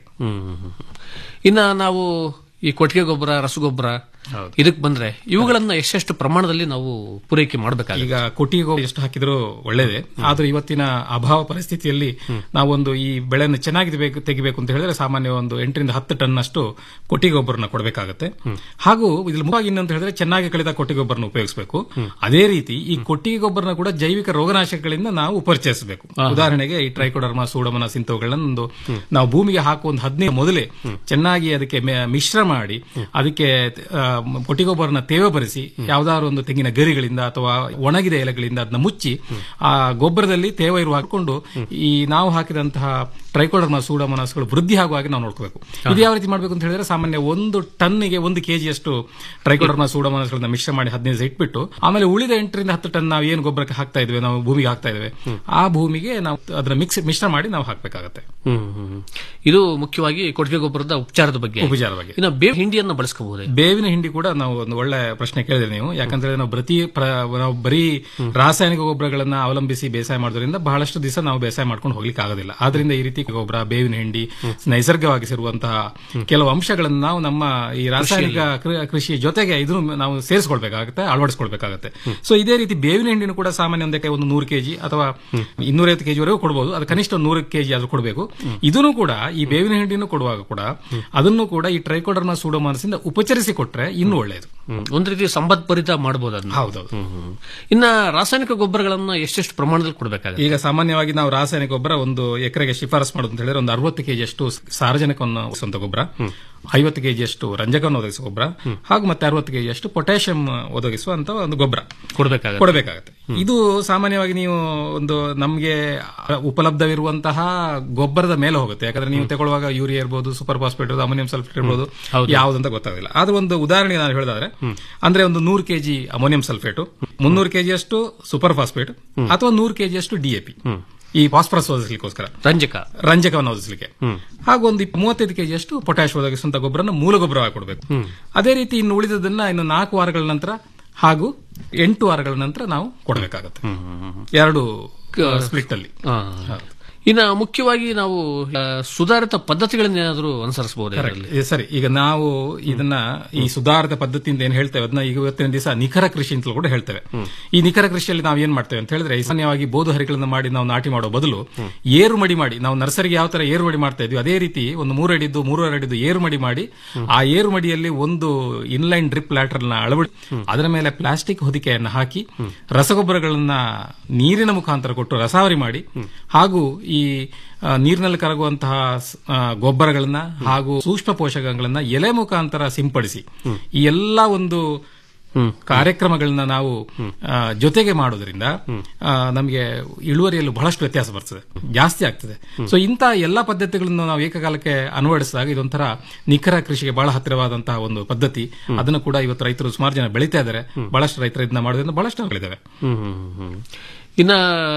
ಇನ್ನ ನಾವು ಈ ಕೊಟ್ಟಿಗೆ ಗೊಬ್ಬರ ರಸಗೊಬ್ಬರ ಇದಕ್ಕೆ ಬಂದ್ರೆ ಇವುಗಳನ್ನ ಎಷ್ಟೆಷ್ಟು ಪ್ರಮಾಣದಲ್ಲಿ ನಾವು ಪೂರೈಕೆ ಮಾಡಬೇಕಾಗುತ್ತೆ ಈಗ ಕೊಟ್ಟಿಗೆ ಗೊಬ್ಬರ ಎಷ್ಟು ಹಾಕಿದ್ರು ಒಳ್ಳೇದೇ ಆದ್ರೆ ಇವತ್ತಿನ ಅಭಾವ ಪರಿಸ್ಥಿತಿಯಲ್ಲಿ ನಾವೊಂದು ಈ ಬೆಳೆಯನ್ನು ಚೆನ್ನಾಗಿ ತೆಗಿಬೇಕು- ತೆಗಿಬೇಕು ಅಂತ ಹೇಳಿದ್ರೆ ಸಾಮಾನ್ಯ ಒಂದು ಎಂಟರಿಂದ ಹತ್ತು ಟನ್ ಅಷ್ಟು ಕೊಟ್ಟಿಗೆ ಗೊಬ್ಬರನ ಕೊಡಬೇಕಾಗುತ್ತೆ ಹಾಗೂ ಇದ್ರ ಮುಖ್ಯವಾಗಿ ಇನ್ನೊಂದು ಹೇಳಿದ್ರೆ ಚೆನ್ನಾಗಿ ಕಳೆದ ಕೊಟ್ಟಿಗೆ ಗೊಬ್ಬರನ ಉಪಯೋಗಿಸಬೇಕು ಅದೇ ರೀತಿ ಈ ಕೊಟ್ಟಿಗೆ ಗೊಬ್ಬರನ ಕೂಡ ಜೈವಿಕ ರೋಗನಾಶಕಗಳಿಂದ ನಾವು ಪರಿಚಯಿಸಬೇಕು ಉದಾಹರಣೆಗೆ ಈ ಟ್ರೈಕೋಡರ್ಮಾ ಸೂಡಮನಸ್ ಇಂಥವುಗಳನ್ನ ಒಂದು ನಾವು ಭೂಮಿಗೆ ಹಾಕುವ ಒಂದು ಹದಿನೈದು ಮೊದಲೇ ಚೆನ್ನಾಗಿ ಅದಕ್ಕೆ ಮೆ- ಮಿಶ್ರ ಮಾಡಿ ಅದಕ್ಕೆ ಆ, ಕೊಟ್ಟಿಗೆ ಗೊಬ್ಬರನ ತೇವಪರಿಸಿ ಯಾವ್ದಾದ್ರು ಒಂದು ತೆಂಗಿನ ಗರಿಗಳಿಂದ ಅಥವಾ ಒಣಗಿದ ಎಲೆಗಳಿಂದ ಅದನ್ನ ಮುಚ್ಚಿ ಆ ಗೊಬ್ಬರದಲ್ಲಿ ತೇವ ಇರುವ ಹಾಕೊಂಡು ಈ ನಾವು ಹಾಕಿದಂತಹ ಟ್ರೈಕೋಡರ್ಮಾ ಸೂಡಮನಸ್ಗಳು ವೃದ್ಧಿ ಆಗುವ ಹಾಗೆ ನಾವು ನೋಡ್ಕೋಬೇಕು ಇದು ಯಾವ ರೀತಿ ಮಾಡಬೇಕು ಅಂತ ಹೇಳಿದ್ರೆ ಸಾಮಾನ್ಯ ಒಂದು ಟನ್ನಿಗೆ ಒಂದು ಕೆಜಿಯಷ್ಟು ಟ್ರೈಕೋಡರ್ಮಾ ಸೂಡಮನಸ್ಗಳನ್ನ ಮಿಶ್ರ ಮಾಡಿ ಹದಿನೈದು ದಿವಸ ಇಟ್ಬಿಟ್ಟು ಆಮೇಲೆ ಉಳಿದ ಎಂಟರಿಂದ ಹತ್ತು ಟನ್ ನಾವು ಏನು ಗೊಬ್ಬರಕ್ಕೆ ಹಾಕ್ತಾ ಇದ್ವಿ ನಾವು ಭೂಮಿಗೆ ಹಾಕ್ತಾ ಇದ್ದೇವೆ ಆ ಭೂಮಿಗೆ ನಾವು ಅದನ್ನ ಮಿಕ್ಸ್ ಮಿಶ್ರ ಮಾಡಿ ನಾವು ಹಾಕಬೇಕಾಗತ್ತೆ ಹ್ಮ್ ಹ್ಮ್, ಹ್ಮ್. ಇದು ಮುಖ್ಯವಾಗಿ ಕೊಟ್ಟಿಗೆ ಗೊಬ್ಬರದ ಉಪಚಾರದ ಬಗ್ಗೆ ಉಪಚಾರ ಬಗ್ಗೆ. ಇನ್ನು ಬೇವು ಹಿಂಡಿಯನ್ನ ಬಳಸಬಹುದೇ ಬೇವಿನ ಹಿಂಡಿ ಕೂಡ ನಾವು ಒಂದು ಒಳ್ಳೆ ಪ್ರಶ್ನೆ ಕೇಳಿದ್ರೆ ನೀವು ಯಾಕಂದ್ರೆ ನಾವು ಪ್ರತಿ ಪ್ರ- ನಾವು ಬರೀ ರಾಸಾಯನಿಕ ಗೊಬ್ಬರಗಳನ್ನ ಅವಲಂಬಿಸಿ ಬೇಸಾಯ ಮಾಡೋದ್ರಿಂದ ಬಹಳಷ್ಟು ದಿವಸ ನಾವು ಬೇಸಾಯ ಮಾಡ್ಕೊಂಡು ಹೋಗ್ಲಿಕ್ಕೆ ಆಗೋದಿಲ್ಲ ಆದ್ರಿಂದ ಈ ರೀತಿ ಗೊಬ್ಬರ ಬೇವಿನ ಹಿಂಡಿ ನೈಸರ್ಗಿಕವಾಗಿ ಸಿರುವಂತಹ ಕೆಲವು ಅಂಶಗಳನ್ನು ನಾವು ನಮ್ಮ ಈ ರಾಸಾಯನಿಕ ಕೃ- ಕೃಷಿ ಜೊತೆಗೆ ಇದನ್ನು ನಾವು ಸೇರಿಸ್ಕೊಳ್ಬೇಕಾಗುತ್ತೆ ಅಳವಡಿಸ್ಕೊಳ್ಬೇಕಾಗುತ್ತೆ ಸೊ ಇದೇ ರೀತಿ ಬೇವಿನ ಹಿಂಡಿನೂ ಕೂಡ ಸಾಮಾನ್ಯ ಒಂದಕ್ಕೆ ಒಂದು ನೂರು ಕೆಜಿ ಅಥವಾ ಇನ್ನೂರೈವತ್ತು ಕೆಜಿ ವರೆಗೂ ಕೊಡಬಹುದು ಅದು ಕನಿಷ್ಠ ಒಂದು ನೂರು ಕೆಜಿ ಆದ್ರೂ ಕೊಡಬೇಕು ಇದನ್ನು ಕೂಡ ಈ ಬೇವಿನ ಹಿಂಡಿನೂ ಕೊಡುವಾಗ ಕೂಡ ಅದನ್ನು ಕೂಡ ಈ ಟ್ರೈಕೋಡರ್ಮಾ ಸೂಡೋಮಾನಸಿಂದ ಉಪಚರಿಸಿ ಕೊಟ್ರೆ ಇನ್ನೂ ಒಳ್ಳೆಯದು ಹ್ಮ್. ಒಂದ್ ರೀತಿ ಸಂಪತ್ಭರಿತ ಮಾಡಬಹುದು ಅದನ್ನ ಹೌದೌದು ಹ್ಮ್, ಹ್ಮ್. ಇನ್ನ ರಾಸಾಯನಿಕ ಗೊಬ್ಬರಗಳನ್ನ ಎಷ್ಟೆಷ್ಟು ಪ್ರಮಾಣದಲ್ಲಿ ಕೊಡಬೇಕಾಗುತ್ತೆ ಈಗ ಸಾಮಾನ್ಯವಾಗಿ ನಾವು ರಾಸಾಯನಿಕ ಗೊಬ್ಬರ ಒಂದು ಎಕರೆಗೆ ಶಿಫಾರಸ್ ಮಾಡೋದು ಅಂತ ಹೇಳಿದ್ರೆ ಒಂದು ಅರವತ್ತು ಕೆಜಿಯಷ್ಟು ಸಾರಜನಕವನ್ನು ಒದಗಿಸುವಂತ ಗೊಬ್ಬರ ಐವತ್ತು ಕೆಜಿಯಷ್ಟು ರಂಜಕವನ್ನು ಒದಗಿಸುವ ಗೊಬ್ಬರ ಹಾಗೂ ಮತ್ತೆ ಅರವತ್ತು ಕೆಜಿಯಷ್ಟು ಪೊಟ್ಯಾಷಿಯಂ ಒದಗಿಸುವಂತ ಒಂದು ಗೊಬ್ಬರ ಕೊಡಬೇಕಾಗುತ್ತೆ ಕೊಡಬೇಕಾಗುತ್ತೆ ಇದು ಸಾಮಾನ್ಯವಾಗಿ ನೀವು ಒಂದು ನಮಗೆ ಉಪಲಬ್ಧವಿರುವಂತಹ ಗೊಬ್ಬರದ ಮೇಲೆ ಹೋಗುತ್ತೆ ಯಾಕಂದ್ರೆ ನೀವು ತಗೊಳ್ಳುವಾಗ ಯೂರಿಯಾ ಇರ್ಬೋದು ಸೂಪರ್ ಫಾಸ್ಫೇಟ್ ಇರ್ಬೋದು ಅಮೋನಿಯಂ ಸಲ್ಫೇಟ್ ಇರ್ಬೋದು ಯಾವುದಂತ ಗೊತ್ತಾಗಲಿಲ್ಲ ಆದ್ರೆ ಒಂದು ಉದಾಹರಣೆ ನಾನು ಹೇಳಿದ್ರೆ ಅಂದ್ರೆ ಒಂದು ನೂರು ಕೆಜಿ ಅಮೋನಿಯಂ ಸಲ್ಫೇಟ್ ಮುನ್ನೂರು ಕೆಜಿಯಷ್ಟು ಸೂಪರ್ ಫಾಸ್ಫೇಟ್ ಅಥವಾ ನೂರು ಕೆಜಿಯಷ್ಟು ಡಿಎಪಿ ಈ ಫಾಸ್ಫರಸ್ ಓದಿಸ್ಲಿಕ್ಕೋಸ್ಕರ ರಂಜಕ ರಂಜಕವನ್ನು ಓದಿಸ್ಲಿಕ್ಕೆ ಹಾಗೂ ಒಂದು ಇಪ್ಪ- ಮೂವತ್ತೈದು ಕೆಜಿಯಷ್ಟು ಪೊಟ್ಯಾಶ್ ಒದಗಿಸುವಂತ ಗೊಬ್ಬರನ ಮೂಲ ಗೊಬ್ಬರವಾಗಿ ಕೊಡಬೇಕು ಅದೇ ರೀತಿ ಇನ್ನು ಉಳಿದದನ್ನ ಇನ್ನು ನಾಲ್ಕು ವಾರಗಳ ನಂತರ ಹಾಗೂ ಎಂಟು ವಾರಗಳ ನಂತರ ನಾವು ಕೊಡಬೇಕಾಗುತ್ತೆ ಎರಡು ಸ್ಪ್ಲಿಟ್ ಅಲ್ಲಿ ಆ. ಇನ್ನ ಮುಖ್ಯವಾಗಿ ನಾವು ಆ, ಸುಧಾರಿತ ಪದ್ಧತಿಗಳನ್ನ ಏನಾದರೂ ಅನುಸರಿಸಬಹುದು Correct. ಇದು ಸರಿ ಈಗ ನಾವು ಇದನ್ನ ಈ ಸುಧಾರಿತ ಪದ್ಧತಿಯಿಂದ ಏನ್ ಹೇಳ್ತೇವೆ ಅದನ್ನ ಈಗ ಇವತ್ತಿನ ದಿವಸ ನಿಖರ ಕೃಷಿ ಅಂತಲೂ ಕೂಡ ಹೇಳ್ತೇವೆ ಈ ನಿಖರ ಕೃಷಿಯಲ್ಲಿ ನಾವು ಏನ್ ಮಾಡ್ತೇವೆ ಅಂತ ಹೇಳಿದ್ರೆ ಸಾಮಾನ್ಯವಾಗಿ ಬೋದು ಹರಿಗಳನ್ನ ಮಾಡಿ ನಾವು ನಾಟಿ ಮಾಡೋ ಬದಲು ಏರು ಮಡಿ ಮಾಡಿ ನಾವು ನರ್ಸರಿಗೆ ಯಾವ ತರ ಏರು ಮಡಿ ಮಾಡ್ತಾ ಇದ್ವಿ ಅದೇ ರೀತಿ ಒಂದು ಮೂರು ಅಡಿದ್ದು ಮೂರುವರೆ ಅಡಿದ್ದು ಏರು ಮಡಿ ಮಾಡಿ ಆ ಏರು ಮಡಿಯಲ್ಲಿ ಒಂದು ಇನ್ಲೈನ್ ಡ್ರಿಪ್ ಲ್ಯಾಟರ್ ನ ಅಳವಡಿ ಅದರ ಮೇಲೆ ಪ್ಲಾಸ್ಟಿಕ್ ಹೊದಿಕೆಯನ್ನು ಹಾಕಿ ರಸಗೊಬ್ಬರಗಳನ್ನ ನೀರಿನ ಮುಖಾಂತರ ಕೊಟ್ಟು ರಸಾವರಿ ಮಾಡಿ ಹಾಗೂ ಈ ಆ, ನೀರಿನಲ್ಲಿ ಕರಗುವಂತಹ ಸ್- ಆ, ಗೊಬ್ಬರಗಳನ್ನ ಹಾಗೂ ಸೂಕ್ಷ್ಮ ಪೋಷಕಗಳನ್ನ ಎಲೆ ಮುಖಾಂತರ ಸಿಂಪಡಿಸಿ ಈ ಎಲ್ಲ ಒಂದು ಕಾರ್ಯಕ್ರಮಗಳನ್ನ ನಾವು ಆ, ಜೊತೆಗೆ ಮಾಡೋದ್ರಿಂದ ಆ, ನಮಗೆ ಇಳುವರಿಯಲ್ಲೂ ಬಹಳಷ್ಟು ವ್ಯತ್ಯಾಸ ಬರ್ತದೆ ಜಾಸ್ತಿ ಆಗ್ತದೆ ಸೊ ಇಂಥ ಎಲ್ಲಾ ಪದ್ಧತಿಗಳನ್ನು ನಾವು ಏಕಕಾಲಕ್ಕೆ ಅಳವಡಿಸಿದಾಗ ಇದೊಂಥರ ನಿಖರ ಕೃಷಿಗೆ ಬಹಳ ಹತ್ತಿರವಾದಂತಹ ಒಂದು ಪದ್ಧತಿ ಅದನ್ನು ಕೂಡ ಇವತ್ತು ರೈತರು ಸುಮಾರು ಜನ ಬೆಳೀತಾ ಇದ್ದಾರೆ ಬಹಳಷ್ಟು ರೈತರು ಇದನ್ನ ಮಾಡೋದ್ರಿಂದ ಬಹಳಷ್ಟು ಬೆಳೆದಿವೆ ಹ್ಮ್ ಹ್ಮ್ ಹ್ಮ್ ಹ್ಮ್. ಇನ್ನ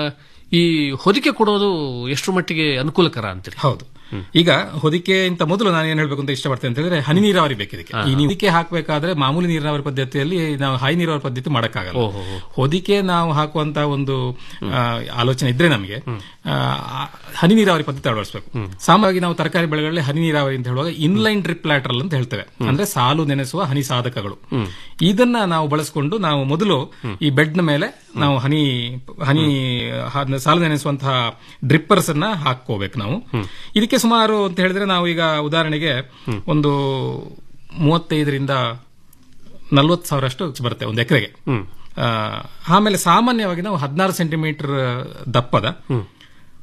ಈ ಹೊದಿಕೆ ಕೊಡೋದು ಎಷ್ಟು ಮಟ್ಟಿಗೆ ಅನುಕೂಲಕರ ಅಂತೀರಿ ಹೌದು ಈಗ ಹೊದಿಕೆ ಇಂತ ಮೊದಲು ನಾನು ಏನ್ ಹೇಳ್ಬೇಕು ಅಂತ ಇಷ್ಟಪಡ್ತೇನೆ ಅಂತ ಹೇಳಿದ್ರೆ ಹನಿ ನೀರಾವರಿ ಬೇಕು ಇದಕ್ಕೆ ಈ ಹೊದಿಕೆ ಹಾಕಬೇಕಾದ್ರೆ ಮಾಮೂಲಿ ನೀರಾವರಿ ಪದ್ಧತಿಯಲ್ಲಿ ನಾವು ಹೈ ನೀರಾವರಿ ಪದ್ಧತಿ ಮಾಡಕ್ಕಾಗಲ್ಲ ಓಹೋ. ಹೊದಿಕೆ ನಾವು ಹಾಕುವಂತ ಒಂದು ಆ, ಆಲೋಚನೆ ಇದ್ರೆ ನಮಗೆ ಆ, ಹನಿ ನೀರಾವರಿ ಪದ್ಧತಿ ಅಳವಡಿಸಬೇಕು ಸಾಮಾನ್ಯವಾಗಿ ನಾವು ತರಕಾರಿ ಬೆಳೆಗಳಲ್ಲಿ ಹನಿ ನೀರಾವರಿ ಅಂತ ಹೇಳುವಾಗ ಇನ್ಲೈನ್ ಡ್ರಿಪ್ ಲ್ಯಾಟ್ರಲ್ ಅಂತ ಹೇಳ್ತೇವೆ ಅಂದ್ರೆ ಸಾಲು ನೆನೆಸುವ ಹನಿ ಸಾಧಕಗಳು ಇದನ್ನ ನಾವು ಬಳಸಿಕೊಂಡು ನಾವು ಮೊದಲು ಈ ಬೆಡ್ ನ ಮೇಲೆ ನಾವು ಹನಿ ಹನಿ ಹ- ಸಾಲು ನೆನೆಸುವಂತಹ ಡ್ರಿಪ್ಪರ್ಸ್ ಅನ್ನ ಹಾಕೋಬೇಕು ನಾವು ಇದಕ್ಕೆ ಸುಮಾರು ಅಂತ ಹೇಳಿದ್ರೆ ನಾವು ಈಗ ಉದಾಹರಣೆಗೆ ಒಂದು ಮೂವತ್ತೈದರಿಂದ ನಲ್ವತ್ತು ಸಾವಿರ ಅಷ್ಟು ಬರುತ್ತೆ ಒಂದು ಎಕರೆಗೆ ಆಮೇಲೆ ಸಾಮಾನ್ಯವಾಗಿ ನಾವು ಹದಿನಾರು ಸೆಂಟಿಮೀಟರ್ ದಪ್ಪದ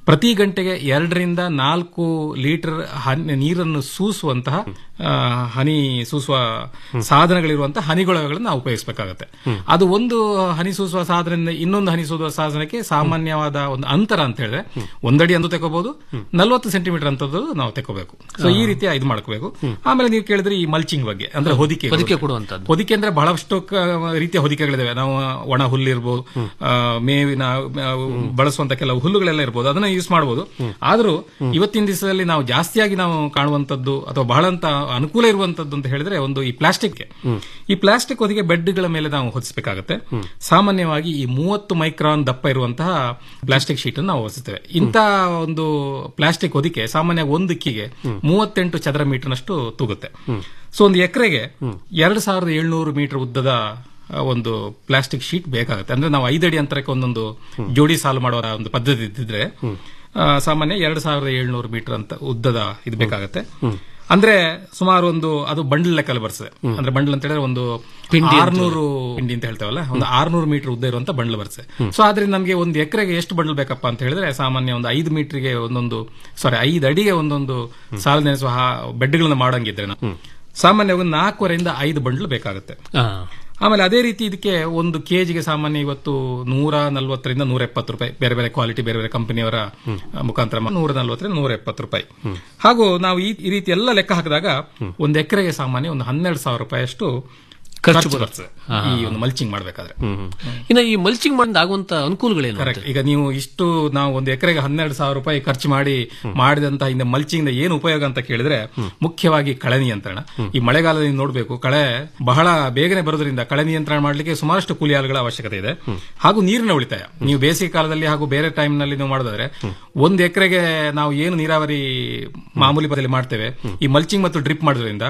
ಪ್ರತಿ ಗಂಟೆಗೆ ಎರಡರಿಂದ ನಾಲ್ಕು ಲೀಟರ್ ಹನಿ ನೀರನ್ನು ಸೂಸುವಂತಹ ಆ, ಹನಿ ಸೂಸುವ ಸಾಧನಗಳಿರುವಂತಹ ಹನಿಗೊಳಗಳನ್ನು ನಾವು ಉಪಯೋಗಿಸಬೇಕಾಗುತ್ತೆ ಅದು ಒಂದು ಹನಿ ಸೂಸುವ ಸಾಧನದಿಂದ ಇನ್ನೊಂದು ಹನಿ ಸೂಸುವ ಸಾಧನಕ್ಕೆ ಸಾಮಾನ್ಯವಾದ ಒಂದು ಅಂತರ ಅಂತ ಹೇಳಿದ್ರೆ ಒಂದಡಿ ಅಂತ ತಗೋಬಹುದು ನಲ್ವತ್ತು ಸೆಂಟಿಮೀಟರ್ ಅಂತದ್ದು ನಾವು ತಗೋಬೇಕು ಸೊ ಈ ರೀತಿ ಇದು ಮಾಡ್ಕೋಬೇಕು ಆಮೇಲೆ ನೀವು ಕೇಳಿದ್ರೆ ಈ ಮಲ್ಚಿಂಗ್ ಬಗ್ಗೆ ಅಂದ್ರೆ ಹೊದಿಕೆ ಹೊದಿಕೆ ಕೊಡುವಂತದ್ದು ಹೊದಿಕೆ ಅಂದ್ರೆ ಬಹಳಷ್ಟು ಕ- ರೀತಿಯ ಹೊದಿಕೆಗಳಿದಾವೆ ನಾವು ಒಣ ಹುಲ್ಲು ಇರ್ಬೋದು ಆ, ಮೇವಿನ ಆ, ಬಳಸುವಂತ ಕೆಲವು ಹುಲ್ಲುಗಳೆಲ್ಲ ಇರ್ಬೋದು ಅದನ್ನ ಯೂಸ್ ಮಾಡಬಹುದು ಆದ್ರೂ ಇವತ್ತಿನ ದಿವಸದಲ್ಲಿ ನಾವು ಜಾಸ್ತಿಯಾಗಿ ನಾವು ಕಾಣುವಂತದ್ದು ಅಥವಾ ಬಹಳ ಅಂತ ಅನುಕೂಲ ಇರುವಂತದ್ದು ಅಂತ ಹೇಳಿದ್ರೆ ಒಂದು ಈ ಪ್ಲಾಸ್ಟಿಕ್ ಈ ಪ್ಲಾಸ್ಟಿಕ್ ಹೊದಿಕೆ ಬೆಡ್ಗಳ ಮೇಲೆ ನಾವು ಹೊದಿಸಬೇಕಾಗುತ್ತೆ ಸಾಮಾನ್ಯವಾಗಿ ಈ ಮೂವತ್ತು ಮೈಕ್ರಾನ್ ದಪ್ಪ ಇರುವಂತಹ ಪ್ಲಾಸ್ಟಿಕ್ ಶೀಟ್ ಅನ್ನು ನಾವು ಹೊದಿಸ್ತೇವೆ ಇಂಥ ಒಂದು ಪ್ಲಾಸ್ಟಿಕ್ ಹೊದಿಕೆ ಸಾಮಾನ್ಯ ಒಂದು ಕಿಗೆ ಮೂವತ್ತೆಂಟು ಚದರ ಮೀಟರ್ನಷ್ಟು ತೂಗುತ್ತೆ ಸೊ ಒಂದು ಎಕರೆಗೆ ಎರಡು ಸಾವಿರದ ಏಳ್ನೂರು ಮೀಟರ್ ಉದ್ದದ ಆ, ಒಂದು ಪ್ಲಾಸ್ಟಿಕ್ ಶೀಟ್ ಬೇಕಾಗುತ್ತೆ ಅಂದ್ರೆ ನಾವು ಐದಡಿ ಅಂತರಕ್ಕೆ ಒಂದೊಂದು ಜೋಡಿ ಸಾಲು ಮಾಡುವ ಒಂದು ಪದ್ಧತಿ ಇದ್ದಿದ್ರೆ ಆ, ಸಾಮಾನ್ಯ ಎರಡು ಸಾವಿರದ ಏಳ್ನೂರು ಮೀಟರ್ ಅಂತ ಉದ್ದದ ಇದು ಬೇಕಾಗುತ್ತೆ ಅಂದ್ರೆ ಸುಮಾರು ಒಂದು ಅದು ಬಂಡಲ್ ಲೆಕ್ಕಲ್ಲಿ ಬರ್ತದೆ ಅಂದ್ರೆ ಬಂಡಲ್ ಅಂತ ಹೇಳಿದ್ರೆ ಒಂದು ಆರ್ನೂರು ಪಿಂಡಿ ಅಂತ ಹೇಳ್ತೇವಲ್ಲ ಒಂದು ಆರ್ನೂರು ಮೀಟರ್ ಉದ್ದ ಇರುವಂತ ಬಂಡಲ್ ಬರ್ತದೆ ಸೊ ಆದ್ರಿಂದ ನಮಗೆ ಒಂದು ಎಕರೆಗೆ ಎಷ್ಟು ಬಂಡಲ್ ಬೇಕಪ್ಪ ಅಂತ ಹೇಳಿದ್ರೆ ಸಾಮಾನ್ಯ ಒಂದು ಐದು ಮೀಟರ್ಗೆ ಒಂದೊಂದು ಸಾರಿ ಐದು ಅಡಿಗೆ ಒಂದೊಂದು ಸಾಲು ನೆನೆಸುವ ಬೆಡ್ಗಳನ್ನ ಮಾಡಂಗಿದ್ರೆ ನಾವು ಸಾಮಾನ್ಯ ಒಂದು ನಾಲ್ಕೂವರೆಯಿಂದ ಐದು ಬಂಡಲ್ ಬೇಕಾಗುತ್ತೆ ಆಮೇಲೆ ಅದೇ ರೀತಿ ಇದಕ್ಕೆ ಒಂದು ಕೆಜಿಗೆ ಸಾಮಾನ್ಯ ಇವತ್ತು ನೂರ ನಲ್ವತ್ತರಿಂದ ನೂರ ಎಪ್ಪತ್ತು ರೂಪಾಯಿ ಬೇರೆ ಬೇರೆ ಕ್ವಾಲಿಟಿ ಬೇರೆ ಬೇರೆ ಕಂಪನಿಯವರ ಮುಖಾಂತರ ನೂರ ನಲ್ವತ್ತರಿಂದ ನೂರ ಎಪ್ಪತ್ತು ರೂಪಾಯಿ ಹಾಗೂ ನಾವು ಈ ಈ ರೀತಿ ಎಲ್ಲ ಲೆಕ್ಕ ಹಾಕಿದಾಗ ಒಂದು ಎಕರೆಗೆ ಸಾಮಾನ್ಯ ಒಂದು ಹನ್ನೆರಡು ಸಾವಿರ ರೂಪಾಯಿ ಅಷ್ಟು ಖರ್ಚು ಖರ್ಚು ಬರ್ತದೆ ಈ ಒಂದು ಮಲ್ಚಿಂಗ್ ಮಾಡಬೇಕಾದ್ರೆ ಇನ್ನು ಈ ಮಲ್ಚಿಂಗ್ ಮಾಡಿದ ಆಗುವಂತ ಅನುಕೂಲಗಳೇನು ಅಂತ? ಕರೆಕ್ಟ್ ಈಗ ನೀವು ಇಷ್ಟು ನಾವು ಒಂದು ಎಕರೆಗೆ ಹನ್ನೆರಡು ಸಾವಿರ ರೂಪಾಯಿ ಖರ್ಚು ಮಾಡಿ ಮಾಡಿದಂತಹ ಇಂದ ಮಲ್ಚಿಂಗ್ ಏನು ಉಪಯೋಗ ಅಂತ ಕೇಳಿದ್ರೆ ಮುಖ್ಯವಾಗಿ ಕಳೆ ನಿಯಂತ್ರಣ ಈ ಮಳೆಗಾಲದಲ್ಲಿ ನೋಡಬೇಕು ಕಳೆ ಬಹಳ ಬೇಗನೆ ಬರೋದ್ರಿಂದ ಕಳೆ ನಿಯಂತ್ರಣ ಮಾಡಲಿಕ್ಕೆ ಸುಮಾರಷ್ಟು ಕೂಲಿ ಆಳುಗಳ ಅವಶ್ಯಕತೆ ಇದೆ ಹಾಗೂ ನೀರಿನ ಉಳಿತಾಯ ನೀವು ಬೇಸಿಗೆ ಕಾಲದಲ್ಲಿ ಹಾಗೂ ಬೇರೆ ಟೈಮ್ ನಲ್ಲಿ ನೀವು ಮಾಡೋದಾದ್ರೆ ಒಂದು ಎಕರೆಗೆ ನಾವು ಏನು ನೀರಾವರಿ ಮಾಮೂಲಿ ಪದದಲ್ಲಿ ಮಾಡ್ತೇವೆ ಈ ಮಲ್ಚಿಂಗ್ ಮತ್ತು ಡ್ರಿಪ್ ಮಾಡೋದ್ರಿಂದ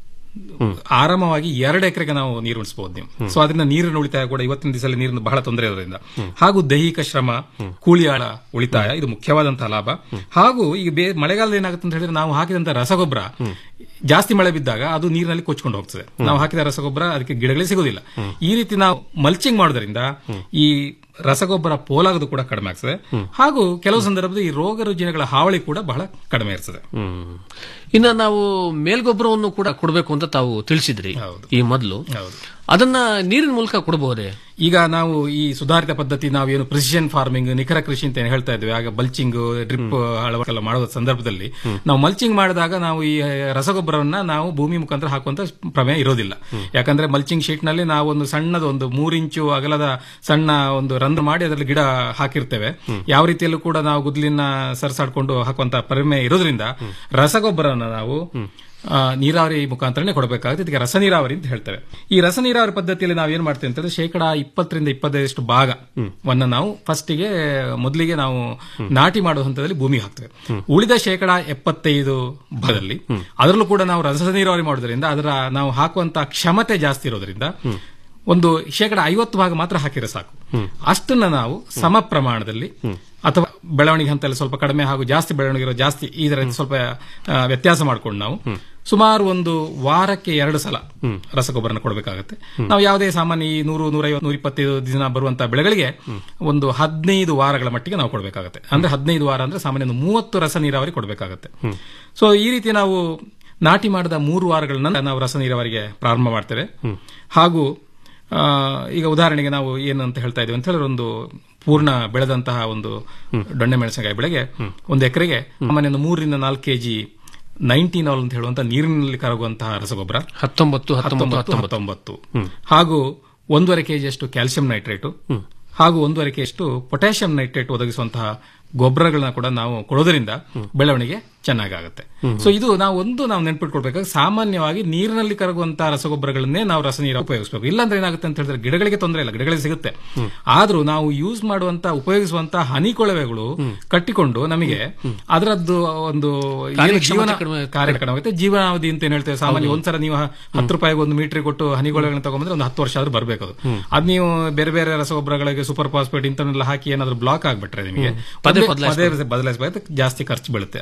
ಆರಾಮವಾಗಿ ಎರಡು ಎಕರೆಗೆ ನಾವು ನೀರು ಉಳಿಸಬಹುದು ನೀವು ಸೊ ಅದರಿಂದ ನೀರಿನ ಉಳಿತಾಯ ಕೂಡ ಇವತ್ತಿನ ದಿವಸದಲ್ಲಿ ನೀರಿನ ಬಹಳ ತೊಂದರೆ ಇರೋದ್ರಿಂದ ಹಾಗೂ ದೈಹಿಕ ಶ್ರಮ ಕೂಲಿಯಾಳ ಉಳಿತಾಯ ಇದು ಮುಖ್ಯವಾದಂತಹ ಲಾಭ ಹಾಗೂ ಈಗ ಬೇ ಮಳೆಗಾಲದ ಏನಾಗುತ್ತೆ ಅಂತ ಹೇಳಿದ್ರೆ ನಾವು ಹಾಕಿದಂತ ರಸಗೊಬ್ಬರ ಜಾಸ್ತಿ ಮಳೆ ಬಿದ್ದಾಗ ಅದು ನೀರಿನಲ್ಲಿ ಕೊಚ್ಕೊಂಡು ಹೋಗ್ತದೆ ನಾವು ಹಾಕಿದ ರಸಗೊಬ್ಬರ ಅದಕ್ಕೆ ಗಿಡಗಳಿಗೆ ಸಿಗೋದಿಲ್ಲ ಈ ರೀತಿ ನಾವು ಮಲ್ಚಿಂಗ್ ಮಾಡೋದ್ರಿಂದ ಈ ರಸಗೊಬ್ಬರ ಪೋಲಾಗೋದು ಕೂಡ ಕಡಿಮೆ ಆಗ್ತದೆ ಹಾಗೂ ಕೆಲವು ಸಂದರ್ಭದಲ್ಲಿ ಈ ರೋಗ ರುಜಿನಗಳ ಹಾವಳಿ ಕೂಡ ಬಹಳ ಕಡಿಮೆ ಇರ್ತದೆ ಹ್ಮ್. ಇನ್ನ ನಾವು ಮೇಲ್ಗೊಬ್ಬರವನ್ನು ಕೂಡ ಕೊಡಬೇಕು ಅಂತ ತಾವು ತಿಳಿಸಿದ್ರಿ ಈ ಮೊದಲು ಅದನ್ನ ನೀರಿನ ಮೂಲಕ ಕೊಡಬಹುದೇ ಈಗ ನಾವು ಈ ಸುಧಾರಿತ ಪದ್ಧತಿ ನಾವೇನು ಪ್ರಿಸಿಷನ್ ಫಾರ್ಮಿಂಗ್ ನಿಖರ ಕೃಷಿ ಅಂತ ಏನ್ ಹೇಳ್ತಾ ಇದ್ವಿ ಆಗ ಬಲ್ಚಿಂಗ್ ಡ್ರಿಪ್ ಅಳವಡಿಕೆಲ್ಲ ಮಾಡೋ ಸಂದರ್ಭದಲ್ಲಿ ನಾವು ಮಲ್ಚಿಂಗ್ ಮಾಡಿದಾಗ ನಾವು ಈ ರಸಗೊಬ್ಬರವನ್ನ ನಾವು ಭೂಮಿ ಮುಖಾಂತರ ಹಾಕುವಂತ ಪ್ರಮೇಯ ಇರೋದಿಲ್ಲ ಯಾಕಂದ್ರೆ ಮಲ್ಚಿಂಗ್ ಶೀಟ್ ನಲ್ಲಿ ನಾವು ಒಂದು ಸಣ್ಣದ ಒಂದು ಮೂರ್ ಇಂಚು ಅಗಲದ ಸಣ್ಣ ಒಂದು ರಂಧ್ರ ಮಾಡಿ ಅದರಲ್ಲಿ ಗಿಡ ಹಾಕಿರ್ತೇವೆ ಯಾವ ರೀತಿಯಲ್ಲೂ ಕೂಡ ನಾವು ಗುದ್ಲಿನ ಸರಿಸಾಡ್ಕೊಂಡು ಹಾಕುವಂತ ಪ್ರಮೇಯ ಇರೋದ್ರಿಂದ ರಸಗೊಬ್ಬರವನ್ನ ನಾವು ಆ, ನೀರಾವರಿ ಮುಖಾಂತರನೇ ಕೊಡಬೇಕಾಗುತ್ತೆ ಇದಕ್ಕೆ ರಸ ನೀರಾವರಿ ಅಂತ ಹೇಳ್ತೇವೆ ಈ ರಸ ನೀರಾವರಿ ಪದ್ಧತಿಯಲ್ಲಿ ನಾವು ಏನ್ ಮಾಡ್ತೇವೆ ಅಂತಂದ್ರೆ ಶೇಕಡ ಇಪ್ಪತ್ತರಿಂದ ಇಪ್ಪತ್ತೈದಷ್ಟು ಭಾಗವನ್ನ ನಾವು ಫಸ್ಟಿಗೆ ಮೊದಲಿಗೆ ನಾವು ನಾಟಿ ಮಾಡುವ ಹಂತದಲ್ಲಿ ಭೂಮಿಗೆ ಹಾಕ್ತೇವೆ ಉಳಿದ ಶೇಕಡ ಎಪ್ಪತ್ತೈದು ಭಾಗದಲ್ಲಿ ಅದರಲ್ಲೂ ಕೂಡ ನಾವು ರಸ ನೀರಾವರಿ ಮಾಡೋದ್ರಿಂದ ಅದರ ನಾವು ಹಾಕುವಂತ ಕ್ಷಮತೆ ಜಾಸ್ತಿ ಇರೋದ್ರಿಂದ ಒಂದು ಶೇಕಡ ಐವತ್ತು ಭಾಗ ಮಾತ್ರ ಹಾಕಿದ್ರೆ ಸಾಕು ಅಷ್ಟನ್ನ ನಾವು ಸಮ ಪ್ರಮಾಣದಲ್ಲಿ ಅಥವಾ ಬೆಳವಣಿಗೆ ಹಂತದಲ್ಲಿ ಸ್ವಲ್ಪ ಕಡಿಮೆ ಹಾಗೂ ಜಾಸ್ತಿ ಬೆಳವಣಿಗೆ ಇರೋ ಜಾಸ್ತಿ ಈ ತರ ಸ್ವಲ್ಪ ಆ, ವ್ಯತ್ಯಾಸ ಮಾಡ್ಕೊಂಡು ನಾವು ಸುಮಾರು ಒಂದು ವಾರಕ್ಕೆ ಎರಡು ಸಲ ರಸಗೊಬ್ಬರನ ಕೊಡಬೇಕಾಗುತ್ತೆ ನಾವು ಯಾವುದೇ ಸಾಮಾನ್ಯ ಈ ನೂರು ನೂರೈವತ್ತು ನೂರ ಇಪ್ಪತ್ತೈದು ದಿನ ಬರುವಂತಹ ಬೆಳೆಗಳಿಗೆ ಒಂದು ಹದಿನೈದು ವಾರಗಳ ಮಟ್ಟಿಗೆ ನಾವು ಕೊಡಬೇಕಾಗುತ್ತೆ ಅಂದ್ರೆ ಹದಿನೈದು ವಾರ ಅಂದ್ರೆ ಸಾಮಾನ್ಯ ಒಂದು ಮೂವತ್ತು ರಸ ನೀರಾವರಿ ಕೊಡಬೇಕಾಗುತ್ತೆ ಸೊ ಈ ರೀತಿ ನಾವು ನಾಟಿ ಮಾಡಿದ ಮೂರು ವಾರಗಳ ನಂತರ ನಾವು ರಸ ನೀರಾವರಿಗೆ ಪ್ರಾರಂಭ ಮಾಡ್ತೇವೆ ಹಾಗೂ ಆ, ಈಗ ಉದಾಹರಣೆಗೆ ನಾವು ಏನಂತ ಹೇಳ್ತಾ ಇದೀವಿ ಅಂತ ಹೇಳಿದ್ರೆ ಒಂದು ಪೂರ್ಣ ಬೆಳೆದಂತಹ ಒಂದು ದೊಣ್ಣೆ ಮೆಣಸಿನಕಾಯಿ ಬೆಳೆಗೆ ಒಂದು ಎಕರೆಗೆ ಸಾಮಾನ್ಯ ಒಂದು ಮೂರರಿಂದ ನಾಲ್ಕು ಕೆಜಿ ನೈನ್ಟೀನ್ ಆಲ್ ಅಂತ ಹೇಳುವಂತಹ ನೀರಿನಲ್ಲಿ ಕರಗುವಂತಹ ರಸಗೊಬ್ಬರ ಹತ್ತೊಂಬತ್ತು ಹತ್ತೊಂಬತ್ತು ಹತ್ತೊಂಬತ್ತು ಹತ್ತೊಂಬತ್ತು ಹಾಗೂ ಒಂದೂವರೆ ಕೆಜಿಯಷ್ಟು ಕ್ಯಾಲ್ಸಿಯಂ ನೈಟ್ರೇಟು ಹಾಗೂ ಒಂದೂವರೆ ಕೆಜಿಯಷ್ಟು ಪೊಟ್ಯಾಷಿಯಂ ನೈಟ್ರೇಟ್ ಒದಗಿಸುವಂತಹ ಗೊಬ್ಬರಗಳನ್ನ ಕೂಡ ನಾವು ಕೊಡೋದ್ರಿಂದ ಬೆಳವಣಿಗೆ ಚೆನ್ನಾಗಾಗುತ್ತೆ ಸೊ ಇದು ನಾವು ಒಂದು ನಾವು ನೆನ್ಪಿಟ್ಕೊಳ್ಬೇಕಾದ್ರೆ ಸಾಮಾನ್ಯವಾಗಿ ನೀರಿನಲ್ಲಿ ಕರಗುವಂತಹ ರಸಗೊಬ್ಬರಗಳನ್ನೇ ನಾವು ರಸ ನೀರು ಉಪಯೋಗಿಸಬೇಕು ಇಲ್ಲಾಂದ್ರೆ ಏನಾಗುತ್ತೆ ಅಂತ ಹೇಳಿದ್ರೆ ಗಿಡಗಳಿಗೆ ತೊಂದರೆ ಇಲ್ಲ ಗಿಡಗಳಿಗೆ ಸಿಗುತ್ತೆ ಆದ್ರೂ ನಾವು ಯೂಸ್ ಮಾಡುವಂತ ಉಪಯೋಗಿಸುವಂತಹ ಹನಿ ಕೊಳವೆಗಳು ಕಟ್ಟಿಕೊಂಡು ನಮಗೆ ಅದರದ್ದು ಒಂದು ಏನು ಕಾರ್ಯಕ್ಷಮತೆ ಜೀವನ ಕಡಿಮೆ ಕಾರ್ಯ ಕಡಿಮೆ ಆಗುತ್ತೆ ಜೀವನಾವಧಿ ಅಂತ ಏನ್ ಹೇಳ್ತೇವೆ ಸಾಮಾನ್ಯ ಒಂದ್ಸಲ ನೀವು ಹ- ಹತ್ತು ರೂಪಾಯಿಗೆ ಒಂದು ಮೀಟರ್ ಕೊಟ್ಟು ಹನಿಗೊಳಗಳನ್ನ ತಗೊಂಡ್ರೆ ಒಂದು ಹತ್ತು ವರ್ಷ ಆದ್ರೂ ಬರ್ಬೇಕು ಅದು ಅದ್ ನೀವು ಬೇರೆ ಬೇರೆ ರಸಗೊಬ್ಬರಗಳಿಗೆ ಸೂಪರ್ ಫಾಸ್ಫೇಟ್ ಇಂಥವನ್ನೆಲ್ಲ ಹಾಕಿ ಏನಾದ್ರು ಬ್ಲಾಕ್ ಆಗ್ಬಿಟ್ರೆ ನಿಮಗೆ ಪದೇ ಒಂದೇ- ಬದಲಾಯಿಸ್ಬೇಕು. ಪದೇ ಬದಲಾಯಿಸಬೇಕು ಜಾಸ್ತಿ ಖರ್ಚು ಬೀಳುತ್ತೆ ಅದಕ್ಕೋಸ್ಕರ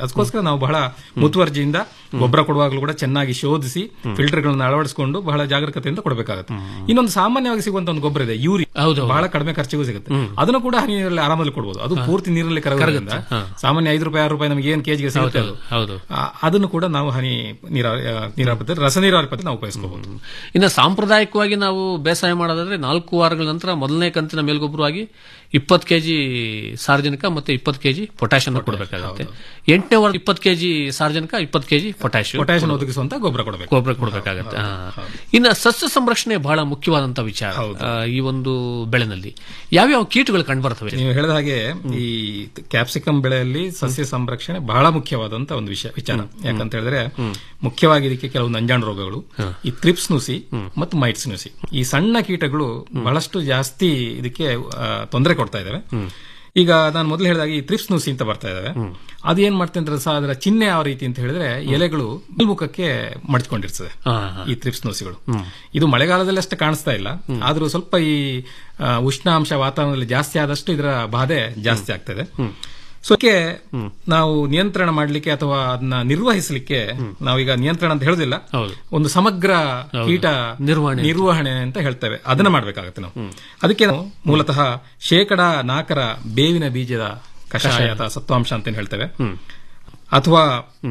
ನಾವು ಬಹಳ ಮುತುವರ್ಜಿಯಿಂದ ಗೊಬ್ಬರ ಕೊಡುವಾಗಲೂ ಕೂಡ ಚೆನ್ನಾಗಿ ಶೋಧಿಸಿ ಫಿಲ್ಟರ್ಗಳನ್ನ ಅಳವಡಿಸಿಕೊಂಡು ಬಹಳ ಜಾಗರೂಕತೆಯಿಂದ ಕೊಡಬೇಕಾಗುತ್ತೆ ಇನ್ನೊಂದು ಸಾಮಾನ್ಯವಾಗಿ ಸಿಗುವಂತ ಒಂದು ಗೊಬ್ಬರ ಇದೆ ಯೂರಿ ಬಹಳ ಕಡಿಮೆ ಖರ್ಚಿಗೂ ಸಿಗುತ್ತೆ ಅದನ್ನು ಕೂಡ ಹನಿ ನೀರಲ್ಲಿ ಆರಾಮಲ್ಲಿ ಕೊಡಬಹುದು ಅದು ಪೂರ್ತಿ ನೀರಲ್ಲಿ ಕರಗೋದ್ರಿಂದ ಸಾಮಾನ್ಯ ಐದು ರೂಪಾಯಿ ಆರು ರೂಪಾಯಿ ನಮಗೆ ಏನ್ ಕೆಜಿಗೆ ಸಿಗುತ್ತೆ ಅದು ಹೌದು ಆ, ಅದನ್ನು ಕೂಡ ನಾವು ಹನಿ ನೀರಾವರಿ ಆ, ನೀರಾವರಿ ಪದ್ಧತಿ ರಸ ನೀರಾವರಿ ಪದ್ಧತಿ ನಾವು ಉಪಯೋಗಿಸಬಹುದು ಇನ್ನು ಸಾಂಪ್ರದಾಯಿಕವಾಗಿ ನಾವು ಬೇಸಾಯ ಮಾಡೋದಾದ್ರೆ ನಾಲ್ಕು ವಾರಗಳ ನಂತರ ಮೊದಲನೇ ಕಂತಿನ ಮೇಲ್ಗೊಬ್ಬರವಾಗಿ ಇಪ್ಪತ್ತು ಕೆಜಿ ಸಾರ್ವಜನಿಕ ಮತ್ತೆ ಇಪ್ಪತ್ತು ಕೆಜಿ ಪೊಟ್ಯಾಷಿಯಂ ಕೊಡಬೇಕಾಗುತ್ತೆ ಎಂಟನೇ ವಾರ ಇಪ್ಪತ್ತು ಕೆಜಿ ಸಾರ್ವಜನಿಕ ಇಪ್ಪತ್ತು ಕೆಜಿ ಪೊಟ್ಯಾಷಿಯಂ ಪೊಟ್ಯಾಷಿಯಂ ಒದಗಿಸುವಂತ ಗೊಬ್ಬರ ಕೊಡಬೇಕು ಗೊಬ್ಬರ ಕೊಡಬೇಕಾಗತ್ತೆ ಇನ್ನು ಸಸ್ಯ ಸಂರಕ್ಷಣೆ ಬಹಳ ಮುಖ್ಯವಾದಂತ ವಿಚಾರ ಆ, ಈ ಒಂದು ಬೆಳೆನಲ್ಲಿ ಯಾವ್ಯಾವ ಕೀಟಗಳು ಕಂಡು ಬರ್ತವೆ ನೀವು ಹೇಳಿದ ಹಾಗೆ ಈ ಕ್ಯಾಪ್ಸಿಕಂ ಬೆಳೆಯಲ್ಲಿ ಸಸ್ಯ ಸಂರಕ್ಷಣೆ ಬಹಳ ಮುಖ್ಯವಾದಂತ ಒಂದು ವಿಷಯ ವಿಚಾರ ಯಾಕಂತ ಹೇಳಿದ್ರೆ ಮುಖ್ಯವಾಗಿ ಇದಕ್ಕೆ ಕೆಲವು ನಂಜಾಣ ರೋಗಗಳು ಈ ತ್ರಿಪ್ಸ್ ನುಸಿ ಮತ್ತು ಮೈಟ್ಸ್ ನುಸಿ ಈ ಸಣ್ಣ ಕೀಟಗಳು ಬಹಳಷ್ಟು ಜಾಸ್ತಿ ಇದಕ್ಕೆ ತೊಂದರೆ ಕೊಡ್ತಾ ಇದಾವೆ ಈಗ ನಾನು ಮೊದಲು ಹೇಳಿದಾಗ ಈ ತ್ರಿಪ್ಸ್ ನುಸಿ ಅಂತ ಬರ್ತಾ ಇದಾವೆ ಅದೇನ್ ಮಾಡ್ತೇನೆ ಅಂದ್ರೆ ಸಹ ಅದರ ಚಿಹ್ನೆ ಯಾವ ರೀತಿ ಅಂತ ಹೇಳಿದ್ರೆ ಎಲೆಗಳು ಮೇಲ್ಮುಖಕ್ಕೆ ಮಡ್ಚ್ಕೊಂಡಿರ್ತದೆ ಈ ತ್ರಿಪ್ಸ್ ನುಸಿಗಳು ಇದು ಮಳೆಗಾಲದಲ್ಲಿ ಅಷ್ಟು ಕಾಣಿಸ್ತಾ ಇಲ್ಲ ಆದ್ರೂ ಸ್ವಲ್ಪ ಈ ಆ, ಉಷ್ಣಾಂಶ ವಾತಾವರಣದಲ್ಲಿ ಜಾಸ್ತಿ ಆದಷ್ಟು ಇದರ ಬಾಧೆ ಜಾಸ್ತಿ ಆಗ್ತದೆ ಸೊ ಅದಕ್ಕೆ ನಾವು ನಿಯಂತ್ರಣ ಮಾಡಲಿಕ್ಕೆ ಅಥವಾ ಅದನ್ನ ನಿರ್ವಹಿಸಲಿಕ್ಕೆ ನಾವೀಗ ನಿಯಂತ್ರಣ ಅಂತ ಹೇಳುದಿಲ್ಲ ಒಂದು ಸಮಗ್ರ ಕೀಟ ನಿರ್ವಹಣೆ. ನಿರ್ವಹಣೆ ಅಂತ ಹೇಳ್ತೇವೆ ಅದನ್ನ ಮಾಡ್ಬೇಕಾಗತ್ತೆ ನಾವು ಅದಕ್ಕೆ ನಾವು ಮೂಲತಃ ಶೇಕಡ ನಾಲ್ಕರ ಬೇವಿನ ಬೀಜದ ಕಷಾಯ ಅಥವಾ ಸತ್ವಾಂಶ ಅಂತ ಏನ್ ಹೇಳ್ತೇವೆ ಅಥವಾ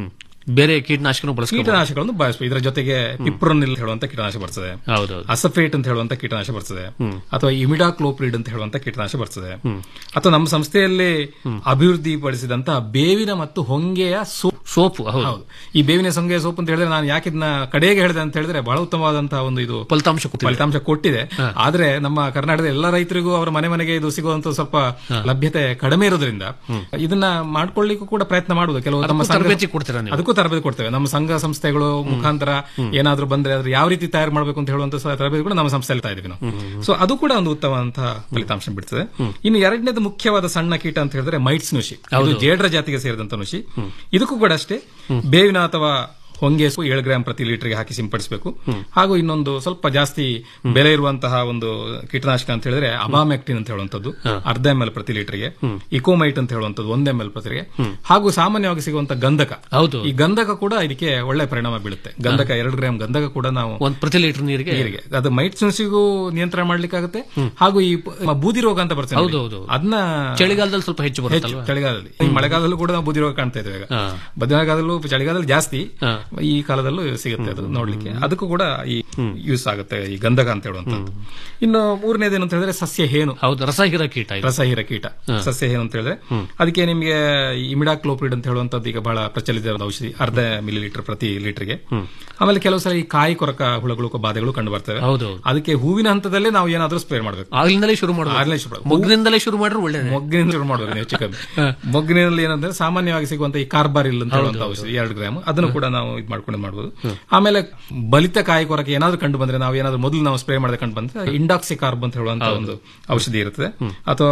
ಬೇರೆ ಕೀಟನಾಶಕನು ಬಳಸ್ಕೊಂಡು ಕೀಟನಾಶಕಗಳನ್ನು ಬಳಸಬೇಕು ಇದರ ಜೊತೆಗೆ ಪಿಪ್ರನ್ ಅಂತ ಹೇಳುವಂತ ಕೀಟನಾಶಕ ಬರ್ತದೆ ಹೌದೌದು ಅಸಫೇಟ್ ಅಂತ ಹೇಳುವಂತ ಕೀಟನಾಶಕ ಬರ್ತದೆ ಅಥವಾ ಇಮಿಡಾಕ್ಲೋಪ್ರಿಡ್ ಅಂತ ಹೇಳುವಂತ ಕೀಟನಾಶಕ ಬರ್ತದೆ ಅಥವಾ ನಮ್ಮ ಸಂಸ್ಥೆಯಲ್ಲಿ ಅಭಿವೃದ್ಧಿ ಪಡಿಸಿದಂತಹ ಬೇವಿನ ಮತ್ತು ಹೊಂಗೆಯ ಸೋಪ್ ಸೋಪು ಹೌದು ಈ ಬೇವಿನ ಹೊಂಗೆಯ ಸೋಪ್ ಅಂತ ಹೇಳಿದ್ರೆ ನಾನು ಯಾಕೆ ಇದನ್ನ ಕಡೆಗೆ ಹೇಳಿದೆ ಅಂತ ಹೇಳಿದ್ರೆ ಬಹಳ ಉತ್ತಮವಾದಂತಹ ಒಂದು ಇದು ಫಲಿತಾಂಶ ಕೊಟ್ಟಿದೆ. ಫಲಿತಾಂಶ ಕೊಟ್ಟಿದೆ ಆದ್ರೆ ನಮ್ಮ ಕರ್ನಾಟಕದ ಎಲ್ಲ ರೈತರಿಗೂ ಅವರ ಮನೆ ಮನೆಗೆ ಇದು ಸಿಗುವಂತ ಸ್ವಲ್ಪ ಲಭ್ಯತೆ ಕಡಿಮೆ ಇರೋದ್ರಿಂದ ಇದನ್ನ ಮಾಡ್ಕೊಳ್ಳಿಕ್ಕೂ ಕೂಡ ಪ್ರಯತ್ನ ಮಾಡುವುದು ಕೆಲವು ನಮ್ಮ ಅದಕ್ಕೂ ಸಂಘ- ತರಬೇತಿ ಕೊಡ್ತೀರಾ ನೀವು? ಅದಕ್ಕೂ ತರಬೇತಿ ಕೊಡ್ತೇವೆ ನಮ್ಮ ಸಂಘ ಸಂಸ್ಥೆಗಳು ಮುಖಾಂತರ ಏನಾದ್ರೂ ಬಂದ್ರೆ ಅದ್ರ ಯಾವ ರೀತಿ ತಯಾರು ಮಾಡಬೇಕು ಅಂತ ಹೇಳುವಂತ ಸ- ತರಬೇತಿ ಕೂಡ ನಮ್ಮ ಸಂಸ್ಥೆಯಲ್ಲಿ ತಾ ಇದೀವಿ ನಾವು ಸೊ ಅದು ಕೂಡ ಒಂದು ಉತ್ತಮವಾದಂತಹ ಫಲಿತಾಂಶ ಬಿಡ್ತದೆ ಇನ್ನು ಎರಡನೇದು ಮುಖ್ಯವಾದ ಸಣ್ಣ ಕೀಟ ಅಂತ ಹೇಳಿದ್ರೆ ಮೈಟ್ಸ್ ನುಷಿ ಇದು ಜೇಡ್ರ ಜಾತಿಗೆ ಸೇರಿದಂತ ನುಷಿ ಇದಕ್ಕೂ ಕೂಡ ಅಷ್ಟೇ ಬೇವಿನ ಅಥವಾ ಹೊಂಗೆ ಸು ಏಳು ಗ್ರಾಂ ಪ್ರತಿ ಲೀಟರ್ಗೆ ಹಾಕಿ ಸಿಂಪಡಿಸಬೇಕು ಹಾಗೂ ಇನ್ನೊಂದು ಸ್ವಲ್ಪ ಜಾಸ್ತಿ ಬೆಲೆ ಇರುವಂತಹ ಒಂದು ಕೀಟನಾಶಕ ಅಂತ ಹೇಳಿದ್ರೆ ಅಬಾಮೆಕ್ಟಿನ್ ಅಂತ ಹೇಳುವಂತದ್ದು ಅರ್ಧ ಎಂ ಎಲ್ ಪ್ರತಿ ಲೀಟರ್ಗೆ ಇಕೋಮೈಟ್ ಅಂತ ಹೇಳುವಂತದ್ದು ಒಂದ್ ಎಂ ಎಲ್ ಪ್ರತಿಗೆ ಹಾಗೂ ಸಾಮಾನ್ಯವಾಗಿ ಸಿಗುವಂತ ಗಂಧಕ ಹೌದು ಈ ಗಂಧಕ ಕೂಡ ಇದಕ್ಕೆ ಒಳ್ಳೆ ಪರಿಣಾಮ ಬೀಳುತ್ತೆ ಗಂಧಕ ಎರಡು ಗ್ರಾಂ ಗಂಧಕ ಕೂಡ ನಾವು ಒಂದ್ ಪ್ರತಿ ಲೀಟರ್ ನೀರಿಗೆ ನೀರಿಗೆ ಅದು ಮೈಟ್ ಸುಣಸಿಗೂ ನಿಯಂತ್ರಣ ಮಾಡ್ಲಿಕ್ಕಾಗುತ್ತೆ ಹಾಗೂ ಈ ಪ- ಬೂದಿ ರೋಗ ಅಂತ ಬರ್ತದೆ ನೋಡಿ. ಹೌದು, ಹೌದು. ಅದನ್ನ ಚಳಿಗಾಲದಲ್ಲಿ ಸ್ವಲ್ಪ ಹೆಚ್ಚು ಬರುತ್ತಲ್ವಾ? ಚಳಿಗಾಲದಲ್ಲಿ ಈ ಮಳೆಗಾಲದಲ್ಲೂ ಕೂಡ ನಾವು ಬೂದಿ ರೋಗ ಕಾಣ್ತಾ ಇದ್ದೇವೆ ಈಗ ಹಾ. ಮಳೆಗಾಲದಲ್ಲೂ ಚಳಿಗಾಲದಲ್ಲಿ ಜಾಸ್ತಿ ಈ ಕಾಲದಲ್ಲೂ ಸಿಗುತ್ತೆ ಅದು ನೋಡ್ಲಿಕ್ಕೆ ಅದಕ್ಕೂ ಕೂಡ ಈ ಯೂಸ್ ಆಗುತ್ತೆ ಈ ಗಂಧಕ ಅಂತ ಹೇಳುವಂತದ್ದು ಇನ್ನು ಮೂರನೇದೇನು ಅಂತ ಹೇಳಿದ್ರೆ ಸಸ್ಯ ಹೇನು ಹೌದು ರಸಹೀರ ಕೀಟ ಇದು. ರಸಹೀರ ಕೀಟ ಸಸ್ಯ ಹೇನು ಅಂತ ಹೇಳಿದ್ರೆ ಅದಕ್ಕೆ ನಿಮಗೆ ಇಮಿಡಾಕ್ಲೋಪ್ರಿಡ್ ಅಂತ ಹೇಳುವಂತದ್ದು ಈಗ ಬಹಳ ಪ್ರಚಲಿತ ಔಷಧಿ ಅರ್ಧ ಮಿಲಿ ಲೀಟರ್ ಪ್ರತಿ ಲೀಟರ್ಗೆ ಆಮೇಲೆ ಕೆಲವು ಸಲ ಈ ಕಾಯಿ ಕೊರಕ ಹುಳಗಳು ಬಾಧೆಗಳು ಕಂಡು ಬರ್ತವೆ ಹೌದು ಅದಕ್ಕೆ ಹೂವಿನ ಹಂತದಲ್ಲೇ ನಾವು ಏನಾದ್ರೂ ಸ್ಪ್ರೇ ಮಾಡಬೇಕು ಆಗ್ಲಿಂದಲೇ ಶುರು ಮಾಡೋದು ಆಗ್ಲೇ ಶುರು ಮಾಡ್ಬೇಕು. ಮೊಗ್ಗಿನಿಂದಲೇ ಶುರು ಮಾಡ್ರೆ ಒಳ್ಳೇದು ಮೊಗ್ಗಿನಿಂದ ಶುರು ಮಾಡಬೇಕು ನೀವು ಹೆಚ್ಚು ಕಮ್ಮಿ ಮೊಗ್ಗಿನಲ್ಲಿ ಏನಂದ್ರೆ ಸಾಮಾನ್ಯವಾಗಿ ಸಿಗುವಂತ ಈ ಕಾರ್ಬಾರಿಲ್ ಅಂತ ಹೇಳುವಂತ ಔಷಧಿ ಎರಡು ಗ್ರಾಮ್ ಅದನ್ನು ಕೂಡ ನಾವು ಇದು ಮಾಡ್ಕೊಂಡು ಮಾಡ್ಬೋದು ಆಮೇಲೆ ಬಲಿತ ಕಾಯಿ ಕೊರಕೆ ಏನಾದ್ರು ಕಂಡು ಬಂದ್ರೆ ನಾವು ಏನಾದ್ರು ಮೊದಲು ನಾವು ಸ್ಪ್ರೇ ಮಾಡದೆ ಕಂಡು ಬಂದ್ರೆ ಇಂಡಾಕ್ಸಿ ಕಾರ್ಬ್ ಅಂತ ಹೇಳುವಂತ ಒಂದು ಔಷಧಿ ಇರ್ತದೆ ಅಥವಾ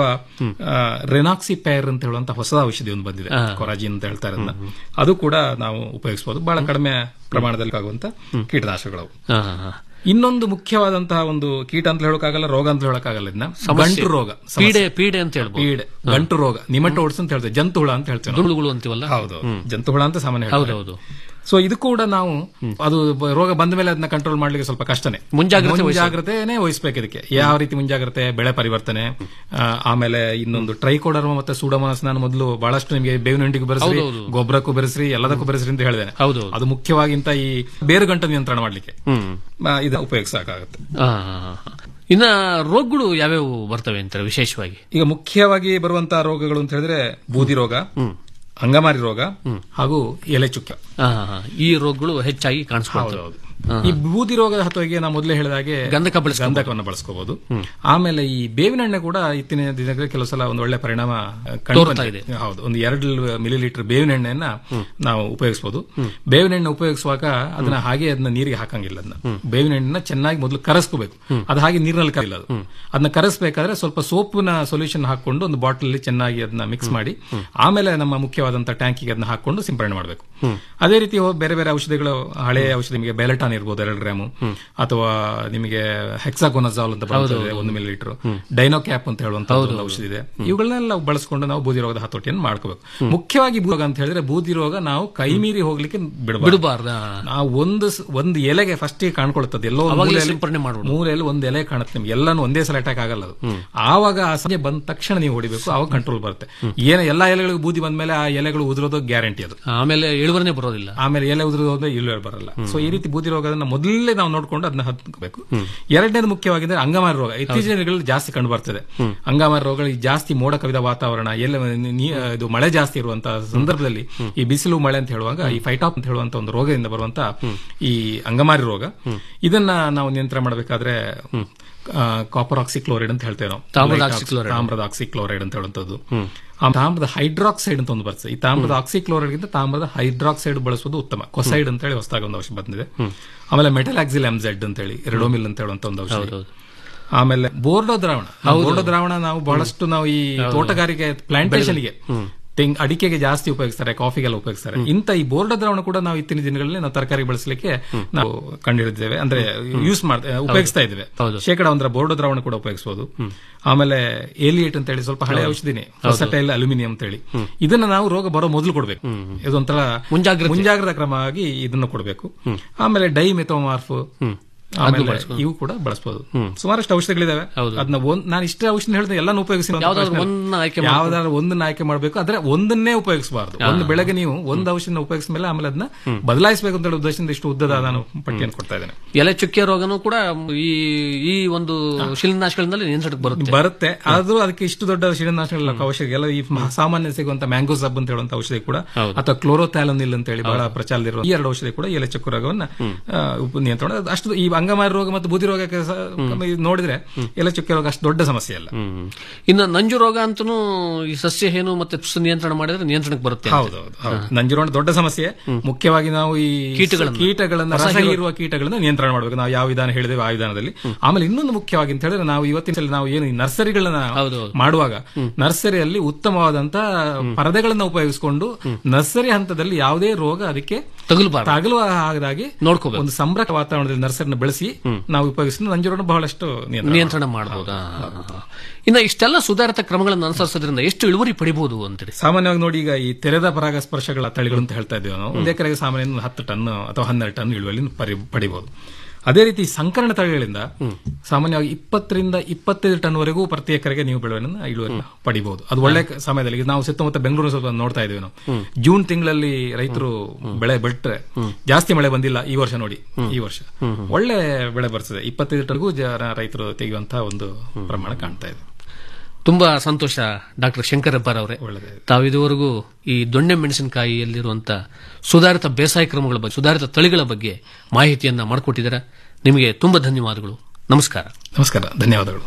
ರೆನಾಕ್ಸಿ ಪೇರ್ ಅಂತ ಹೇಳುವಂತ ಹೊಸ ಔಷಧಿ ಒಂದು ಬಂದಿದೆ ಕೊರಾಜಿನ್ ಅಂತ ಹೇಳ್ತಾರೆ ಅದನ್ನ ಅದು ಕೂಡ ನಾವು ಉಪಯೋಗಿಸಬಹುದು ಬಹಳ ಕಡಿಮೆ ಪ್ರಮಾಣದಲ್ಲಿ ಆಗುವಂತ ಕೀಟನಾಶಕಗಳು ಹಾ, ಹಾ, ಹಾ. ಇನ್ನೊಂದು ಮುಖ್ಯವಾದಂತಹ ಒಂದು ಕೀಟ ಅಂತ ಹೇಳೋಕ್ಕಾಗಲ್ಲ ರೋಗ ಅಂತ ಹೇಳೋಕ್ಕಾಗಲ್ಲ ಇದನ್ನ ಸಮಸ್ಯೆ. ಗಂಟು ರೋಗ ಸಮಸ್ಯೆ. ಪೀಡೆ ಪೀಡೆ ಅಂತ ಹೇಳ್ಬೋದು ಪೀಡೆ ಗಂಟು ರೋಗ ನಿಮಟೋಡ್ಸ್ ಅಂತ ಹೇಳ್ತೇವೆ ಜಂತು ಹುಳ ಅಂತ ಹೇಳ್ತೇವೆ ನಾವು. ದುಳುಗಳು ಅಂತೀವಲ್ಲ ಹೌದು ಜಂತು ಹುಳ ಅಂತ ಸಾಮಾನ್ಯ ಹೇಳ್ತಾರೆ. ಹೌದೌದು ಸೊ ಇದು ಕೂಡ ನಾವು ಅದು ಬ- ರೋಗ ಬಂದ ಮೇಲೆ ಅದನ್ನ ಕಂಟ್ರೋಲ್ ಮಾಡ್ಲಿಕ್ಕೆ ಸ್ವಲ್ಪ ಕಷ್ಟನೇ ಮುಂಜಾಗ್ರತೆ ವಹಿಸ್ಬೇಕು. ಮುಂಜಾಗ್ರತೆನೇ ವಹಿಸ್ಬೇಕು ಇದಕ್ಕೆ ಯಾವ ರೀತಿ ಮುಂಜಾಗ್ರತೆ ಬೆಳೆ ಪರಿವರ್ತನೆ ಆ, ಆಮೇಲೆ ಇನ್ನೊಂದು ಟ್ರೈಕೋಡರ್ಮ ಮತ್ತೆ ಸೂಡೋಮೋನಾಸ್ ನಾನು ಮೊದಲು ಬಹಳಷ್ಟು ನಿಮಗೆ ಬೇವಿನ ಹಿಂಡಿಗೆ ಬೆರೆಸ್ರಿ ಹೌದೌದು. ಗೊಬ್ಬರಕ್ಕೂ ಬೆರೆಸ್ರಿ ಎಲ್ಲದಕ್ಕೂ ಬೆರೆಸ್ರಿ ಅಂತ ಹೇಳಿದ್ದೇನೆ ಹೌದು ಅದು ಮುಖ್ಯವಾಗಿಂತ ಈ ಬೇರುಗಂಟು ನಿಯಂತ್ರಣ ಮಾಡ್ಲಿಕ್ಕೆ ಹ್ಮ್ ಆ, ಇದನ್ನ ಉಪಯೋಗಿಸಬೇಕಾಗುತ್ತೆ ಹಾ, ಹಾ, ಹಾ, ಹಾ. ಇನ್ನ ರೋಗಗಳು ಯಾವ್ಯಾವು ಬರ್ತವೆ ಅಂತಾರೆ ವಿಶೇಷವಾಗಿ ಈಗ ಮುಖ್ಯವಾಗಿ ಬರುವಂತಹ ರೋಗಗಳು ಅಂತ ಹೇಳಿದ್ರೆ ಬೂದಿ ರೋಗ ಅಂಗಮಾರಿ ರೋಗ ಹಾಗೂ ಎಲೆ ಚುಕ್ಕ ಹಾ, ಹಾ, ಹಾ. ಈ ರೋಗಗಳು ಹೆಚ್ಚಾಗಿ ಕಾಣಿಸ್ಕೊಳ್ತವೆ ಹೌದು. ಈ ಬೂದಿ ರೋಗದ ಹತೋಟಿಗೆ ನಾ ಮೊದಲೇ ಹೇಳಿದಾಗೆ ಗಂಧಕ ಬಳಸ್ಕೊಬೋದು. ಗಂಧಕವನ್ನು ಬಳಸ್ಕೋಬಹುದು ಆಮೇಲೆ ಈ ಬೇವಿನ ಎಣ್ಣೆ ಕೂಡ ಇತ್ತಿನ ದಿನಗಳಲ್ಲಿ ಕೆಲವು ಸಲ ಒಂದು ಒಳ್ಳೆ ಪರಿಣಾಮ ಕಂಡು ತೋರ್ತಾ ಬಂದಿದೆ. ಹೌದು ಒಂದು ಎರಡು ಮಿಲಿ ಲೀಟರ್ ಬೇವಿನ ಎಣ್ಣೆಯನ್ನ ನಾವು ಉಪಯೋಗಿಸಬಹುದು ಬೇವಿನ ಎಣ್ಣೆ ಉಪಯೋಗಿಸುವಾಗ ಅದನ್ನ ಹಾಗೆ ಅದನ್ನ ನೀರಿಗೆ ಹಾಕಂಗಿಲ್ಲ ಅದನ್ನ ಬೇವಿನ ಎಣ್ಣೆನ ಚೆನ್ನಾಗಿ ಮೊದಲು ಕರಸ್ಕೋಬೇಕು ಅದು ಹಾಗೆ ನೀರಿನಲ್ಲಿ ಕರಿಲ್ಲ ಅದು ಅದನ್ನ ಕರಸ್ಬೇಕಾದ್ರೆ ಸ್ವಲ್ಪ ಸೋಪಿನ ಸೊಲ್ಯೂಷನ್ ಹಾಕೊಂಡು ಒಂದು ಬಾಟಲ್ ಚೆನ್ನಾಗಿ ಅದನ್ನ ಮಿಕ್ಸ್ ಮಾಡಿ ಆಮೇಲೆ ನಮ್ಮ ಮುಖ್ಯವಾದಂತ ಟ್ಯಾಂಕಿಗೆ ಅದನ್ನ ಹಾಕೊಂಡು ಸಿಂಪಡಣೆ ಮಾಡಬೇಕು ಅದೇ ರೀತಿ ಹೋ- ಬೇರೆ ಬೇರೆ ಔಷಧಿಗಳು ಹಳೆ ಔಷಧಿ ನಿಮಗೆ ಬೆಲಟಾನ್ ಇರ್ಬೋದು ಎರಡು ಗ್ರಾಮು ಅಥವಾ ನಿಮಗೆ ಹೆಕ್ಸಾಗೋನಜಾಲ್ ಅಂತ ಬರ್ತದೆ ಒಂದು ಮಿಲಿ ಲೀಟರ್ ಡೈನೋಕ್ಯಾಪ್ ಅಂತ ಹೇಳುವಂತ ಒಂದು ಔಷಧಿ ಇದೆ ಇವುಗಳನ್ನೆಲ್ಲ ನಾವು ಬಳಸ್ಕೊಂಡು ನಾವು ಬೂದಿ ರೋಗದ ಹತೋಟಿಯನ್ನು ಮಾಡ್ಕೋಬೇಕು ಮುಖ್ಯವಾಗಿ ಬೂದಿ ರೋಗ ಅಂತ ಹೇಳಿದ್ರೆ ಬೂದಿ ರೋಗ ನಾವು ಕೈ ಮೀರಿ ಹೋಗ್ಲಿಕ್ಕೆ ಬಿಡಬಾರ್ದು ಬಿಡಬಾರ್ದ ನಾವು ಒಂದು ಸ- ಒಂದು ಎಲೆಗೆ ಫಸ್ಟ್ ಕಾಣ್ಕೊಳ್ತದೆ ಎಲ್ಲೋ ಒಂದು ಅವಾಗ್ಲೇ ಮೂಲೆಯಲ್ಲಿ- ಸಿಂಪರಣೆ ಮಾಡ್ಬಿಡು. ಮೂಲೆಯಲ್ಲಿ ಒಂದು ಎಲೆ ಕಾಣುತ್ತೆ ನಿಮ್ಗೆ ಎಲ್ಲಾನು ಒಂದೇ ಸಲ ಅಟ್ಯಾಕ್ ಆಗಲ್ಲ ಅದು ಆವಾಗ ಆ ಸಂಜೆ ಬಂದ ತಕ್ಷಣ ನೀವು ಹೊಡಿಬೇಕು ಅವಾಗ ಕಂಟ್ರೋಲ್ ಬರುತ್ತೆ ಏನ ಎಲ್ಲಾ ಎಲೆಗಳಿಗೂ ಬೂದಿ ಬಂದ್ಮೇಲೆ ಆ ಎಲೆಗಳು ಉದುರೋದು ಗ್ಯಾರಂಟಿ ಅದು ಆಮೇಲೆ ಇಳುವರಿನೇ ಬರೋದಿಲ್ಲ ಆಮೇಲೆ ಎಲೆ ಉದುರೋದು ಹೋದ್ರೆ ಇಳುವರಿ ಬರಲ್ಲ ಸೊ ಈ ರೀತಿ ಬೂದಿ ರೋಗದನ್ನ ಮೊದಲೇ ನಾವು ನೋಡ್ಕೊಂಡು ಅದನ್ನ ಹತ್ಕೋಬೇಕು ಎರಡನೇದು ಮುಖ್ಯವಾಗಿದೆ ಅಂಗಮಾರಿ ರೋಗ ಇತ್ತೀಚಿನ ದಿನಗಳಲ್ಲಿ ಜಾಸ್ತಿ ಕಂಡು ಬರ್ತದೆ ಅಂಗಮಾರಿ ರೋಗಗಳು ಈ ಜಾಸ್ತಿ ಮೋಡ ಕವಿದ ವಾತಾವರಣ ಎಲ್ಲ ನೀ- ಇದು ಮಳೆ ಜಾಸ್ತಿ ಇರುವಂತಹ ಸಂದರ್ಭದಲ್ಲಿ ಈ ಬಿಸಿಲು ಮಳೆ ಅಂತ ಹೇಳುವಾಗ ಈ ಫೈಟಾಪ್ ಅಂತ ಹೇಳುವಂತ ಒಂದು ರೋಗದಿಂದ ಬರುವಂತ ಈ ಅಂಗಮಾರಿ ರೋಗ ಇದನ್ನ ನಾವು ನಿಯಂತ್ರಣ ಮಾಡಬೇಕಾದ್ರೆ ಕಾಪರ್ ಆಕ್ಸಿಕ್ಲೋರೈಡ್ ಅಂತ ಹೇಳ್ತೇವೆ ನಾವು ತಾಮ್ರದ Like ಆಕ್ಸಿಕ್ಲೋರೈಡ್. ತಾಮ್ರದ ಆಕ್ಸಿಕ್ಲೋರೈಡ್ ಅಂತ ಹೇಳುವಂತದ್ದು ಆ ತಾಮ್ರದ ಹೈಡ್ರಾಕ್ಸೈಡ್ ಅಂತ ಒಂದು ಬರ್ತದೆ ಈ ತಾಮ್ರದ ಆಕ್ಸಿಕ್ಲೋರೈಡ್ ಗಿಂತ ತಾಮ್ರದ ಹೈಡ್ರಾಕ್ಸೈಡ್ ಬಳಸುವುದು ಉತ್ತಮ ಕೊಸೈಡ್ ಅಂತ ಹೇಳಿ ಹೊಸದಾಗಿ ಒಂದು ಔಷಧ ಬಂದಿದೆ ಆಮೇಲೆ ಮೆಟಲಾಕ್ಸಿಲ್ ಎಂಜೆಡ್ ಅಂತ ಹೇಳಿ ಎರಡೋಮಿಲ್ ಅಂತ ಹೇಳುವಂತ ಒಂದು ಔಷಧ ಆಮೇಲೆ ಬೋರ್ಡೋ ದ್ರಾವಣ ನಾವು ಬೋರ್ಡೋ ದ್ರಾವಣ ನಾವು ಬಹಳಷ್ಟು ನಾವು ಈ ತೋಟಗಾರಿಕೆ ಪ್ಲಾಂಟೇಶನ್ಗೆ ತೆಂಗ್ ಅಡಿಕೆಗೆ ಜಾಸ್ತಿ ಉಪಯೋಗಿಸ್ತಾರೆ ಕಾಫಿಗೆಲ್ಲ ಉಪಯೋಗಿಸ್ತಾರೆ ಇಂತ ಈ ಬೋರ್ಡ ದ್ರಾವಣ ಕೂಡ ನಾವು ಇತ್ತಿನ ದಿನಗಳಲ್ಲಿ ನಾವು ತರಕಾರಿ ಬಳಸಲಿಕ್ಕೆ ನಾವು ಕಂಡುಹಿಡಿದಿದ್ದೇವೆ ಅಂದ್ರೆ ಯೂಸ್ ಮಾಡ್ತಾ ಉಪಯೋಗಿಸ್ತಾ ಇದ್ದೇವೆ ಶೇಕಡ ಒಂದರ ಬೋರ್ಡ ದ್ರಾವಣ ಕೂಡ ಉಪಯೋಗಿಸಬಹುದು ಆಮೇಲೆ ಏಲಿಯೇಟ್ ಅಂತ ಹೇಳಿ ಸ್ವಲ್ಪ ಹಳೆ ಔಷಧಿನೇ ಹೊಸಟೈಲ್ ಅಲ್ಯೂಮಿನಿಯಂ ಅಂತ ಹೇಳಿ ಇದನ್ನ ನಾವು ರೋಗ ಬರೋ ಮೊದಲು ಕೊಡಬೇಕು ಇದೊಂಥರ ಮುಂಜಾಗ್ರತೆ. ಮುಂಜಾಗ್ರತಾ ಕ್ರಮವಾಗಿ ಇದನ್ನ ಕೊಡಬೇಕು ಆಮೇಲೆ ಡೈ ಮೆಥೋಮಾರ್ಫ್ ಆಮೇಲೆ ಇವು ಕೂಡ ಬಳಸಬಹುದು ಸುಮಾರಷ್ಟು ಔಷಧಿಗಳಿದಾವೆ ಅದನ್ನ ಒಂದ್ ನಾನು ಇಷ್ಟೇ ಔಷಧಿ ಹೇಳಿದ್ರೆ ಎಲ್ಲಾನು ಉಪಯೋಗಿಸಿ ಯಾವ್ದಾದ್ರು ಒಂದನ್ನ ಆಯ್ಕೆ ಮಾಡ್ಕೊಂಡು- ಯಾವ್ದಾದ್ರು ಒಂದನ್ನ ಆಯ್ಕೆ ಮಾಡಬೇಕು ಆದ್ರೆ ಒಂದನ್ನೇ ಉಪಯೋಗಿಸಬಾರ್ದು ಒಂದು ಬೆಳಗ್ಗೆ ನೀವು ಒಂದು ಔಷಧಿನ ಉಪಯೋಗಿಸಿದ ಮೇಲೆ ಆಮೇಲೆ ಅದನ್ನ ಬದಲಾಯಿಸಬೇಕು ಅಂತ ಹೇಳಿ ಉದ್ದೇಶದಿಂದ ಇಷ್ಟು ಉದ್ದದ ನಾನು ಪಟ್ಟಿಯನ್ನು ಕೊಡ್ತಾ ಇದ್ದೇನೆ ಎಲೆ ಚುಕ್ಕೆ ರೋಗನೂ ಕೂಡ ಈ ಈ ಒಂದು ಶಿಲೀನಾಶಗಳಿಂದಲೇ ನಿಯಂತ್ರಣಕ್ಕೆ ಬರುತ್ತೆ ಬರುತ್ತೆ ಆದ್ರೂ ಅದಕ್ಕೆ ಇಷ್ಟು ದೊಡ್ಡ ಶಿಲೀನಾಶಕಗಳ ಅವಶ್ಯಕ ಎಲ್ಲ ಈ ಮ- ಸಾಮಾನ್ಯ ಸಿಗುವಂತ ಮ್ಯಾಂಗೋ ಸಬ್ ಅಂತ ಹೇಳುವಂತ ಔಷಧಿ ಕೂಡ ಅಥವಾ ಕ್ಲೋರೋಥ್ಯಾಲನಿಲ್ ಅಂತ ಹೇಳಿ ಬಹಳ ಪ್ರಚಾರದಲ್ಲಿರುವ ಈ ಎರಡು ಔಷಧಿ ಕೂಡ ಎಲೆ ಚಕ್ಕು ರೋಗವನ್ನ ಆ, ಉಪ- ನಿಯಂತ್ರಣ ಅದು ಅಷ್ಟು ಈ ಅಂಗಮಾರಿ ರೋಗ ಮತ್ತು ಬೂದಿ ರೋಗಕ್ಕೆ ಸ- ಇದು ನೋಡಿದ್ರೆ ಎಲೆ ಚುಕ್ಕೆ ರೋಗ ಅಷ್ಟು ದೊಡ್ಡ ಸಮಸ್ಯೆ ಅಲ್ಲ ಹ್ಮ್. ಇನ್ನು ನಂಜು ರೋಗ ಅಂತೂ ಈ ಸಸ್ಯ ಹೇನು ಮತ್ತೆ ತುಸು ನಿಯಂತ್ರಣ ಮಾಡಿದ್ರೆ ನಿಯಂತ್ರಣಕ್ಕೆ ಬರುತ್ತೆ ಅಂತ. ಹೌದು ಹೌದು ನಂಜುರೋಣ ದೊಡ್ಡ ಸಮಸ್ಯೆ ಮುಖ್ಯವಾಗಿ ನಾವು ಈ ಕೀಟಗಳನ್ನ- ಕೀಟಗಳನ್ನ ರಸ ರಸ ಹೀರುವ- ಹೀರುವ ಕೀಟಗಳನ್ನ ನಿಯಂತ್ರಣ ಮಾಡಬೇಕು ನಾವು ಯಾವ ವಿಧಾನ ಹೇಳಿದೇವೆ ಆ ವಿಧಾನದಲ್ಲಿ ಆಮೇಲೆ ಇನ್ನೊಂದು ಮುಖ್ಯವಾಗಿ ಅಂತ ಹೇಳಿದ್ರೆ ನಾವು ಇವತ್ತಿನ ಸಲ ನಾವು ಏನು ಈ ನರ್ಸರಿಗಳನ್ನ ಮಾಡುವಾಗ ನರ್ಸರಿಯಲ್ಲಿ ಉತ್ತಮವಾದಂತ ಪರದೆಗಳನ್ನ ಉಪಯೋಗಿಸಿಕೊಂಡು ನರ್ಸರಿ ಹಂತದಲ್ಲಿ ಯಾವುದೇ ರೋಗ ಅದಕ್ಕೆ ತಗುಲಬಾರದು ತಗಲುವ ಹಾಗಾಗಿ ನೋಡ್ಕೋಬೇಕು ಒಂದು ಸಂರಕ್ಷ ವಾತಾವರಣದಲ್ಲಿ ನರ್ಸರಿನ ಬೆಳೆಸಿ ನಾವು ಉಪಯೋಗಿಸಿದ ನಂಜುರೋಣ ಬಹಳಷ್ಟು ನಿಯಂತ್ರಣ ನಿಯಂತ್ರಣ ಮಾಡಬಹುದಾ ಇನ್ನು ಇಷ್ಟೆಲ್ಲ ಸುಧಾರಿತ ಕ್ರಮಗಳನ್ನು ಅನುಸರಿಸೋದ್ರಿಂದ ಎಷ್ಟು ಇಳುವರಿ ಪಡಿಬಹುದು ಅಂತೇಳಿ ಸಾಮಾನ್ಯವಾಗಿ ನೋಡಿ ಈಗ ಈ ತೆರೆದ ಪರಾಗಸ್ಪರ್ಶಗಳ ತಳಿಗಳು ಅಂತ ಹೇಳ್ತಾ ಇದ್ದೇವೆ ನಾವು ಒಂದು ಎಕರೆಗೆ ಸಾಮಾನ್ಯ ಒಂದು ಹತ್ತು ಟನ್ ಅಥವಾ ಹನ್ನೆರಡು ಟನ್ ಇಳುವರಿ ಪರಿ- ಪಡಿಬಹುದು ಅದೇ ರೀತಿ ಸಂಕರಣ ತಳಿಗಳಿಂದ ಸಾಮಾನ್ಯವಾಗಿ ಇಪ್ಪತ್ತರಿಂದ ಇಪ್ಪತ್ತೈದು ಟನ್ ವರೆಗೂ ಪ್ರತಿ ಎಕರೆಗೆ ನೀವು ಬೆಳೆಯನ್ನು ಇಳುವರಿ ಪಡಿಬಹುದು ಅದು ಒಳ್ಳೆ ಕ- ಸಮಯದಲ್ಲಿ ಈಗ ನಾವು ಸುತ್ತಮುತ್ತ ಬೆಂಗಳೂರು ಸ್ವಲ್ಪ ನೋಡ್ತಾ ಇದ್ದೇವೆ ನಾವು ಜೂನ್ ತಿಂಗಳಲ್ಲಿ ರೈತರು ಬೆಳೆ ಬಿಟ್ರೆ ಜಾಸ್ತಿ ಮಳೆ ಬಂದಿಲ್ಲ ಈ ವರ್ಷ ನೋಡಿ ಈ ವರ್ಷ ಒಳ್ಳೆ ಬೆಳೆ ಬರ್ತದೆ ಇಪ್ಪತ್ತೈದು ಟನ್ಗೂ ಜನ ರೈತರು ತೆಗೆಯುವಂತಹ ಒಂದು ಪ್ರಮಾಣ ಕಾಣ್ತಾ ಇದೆ ತುಂಬಾ ಸಂತೋಷ ಡಾಕ್ಟರ್ ಶಂಕರ್ ಹೆಬ್ಬಾರ್ ಅವರೇ ತಾವು ಇದುವರೆಗೂ ಈ ದೊಣ್ಣೆ ಮೆಣಸಿನಕಾಯಿಯಲ್ಲಿರುವಂತ ಸುಧಾರಿತ ಬೇಸಾಯ ಕ್ರಮಗಳ ಬಗ್ಗೆ ಸುಧಾರಿತ ತಳಿಗಳ ಬಗ್ಗೆ ಮಾಹಿತಿಯನ್ನ ಮಾಡಿಕೊಟ್ಟಿದ್ದೀರಾ ನಿಮಗೆ ತುಂಬಾ ಧನ್ಯವಾದಗಳು ನಮಸ್ಕಾರ ನಮಸ್ಕಾರ ಧನ್ಯವಾದಗಳು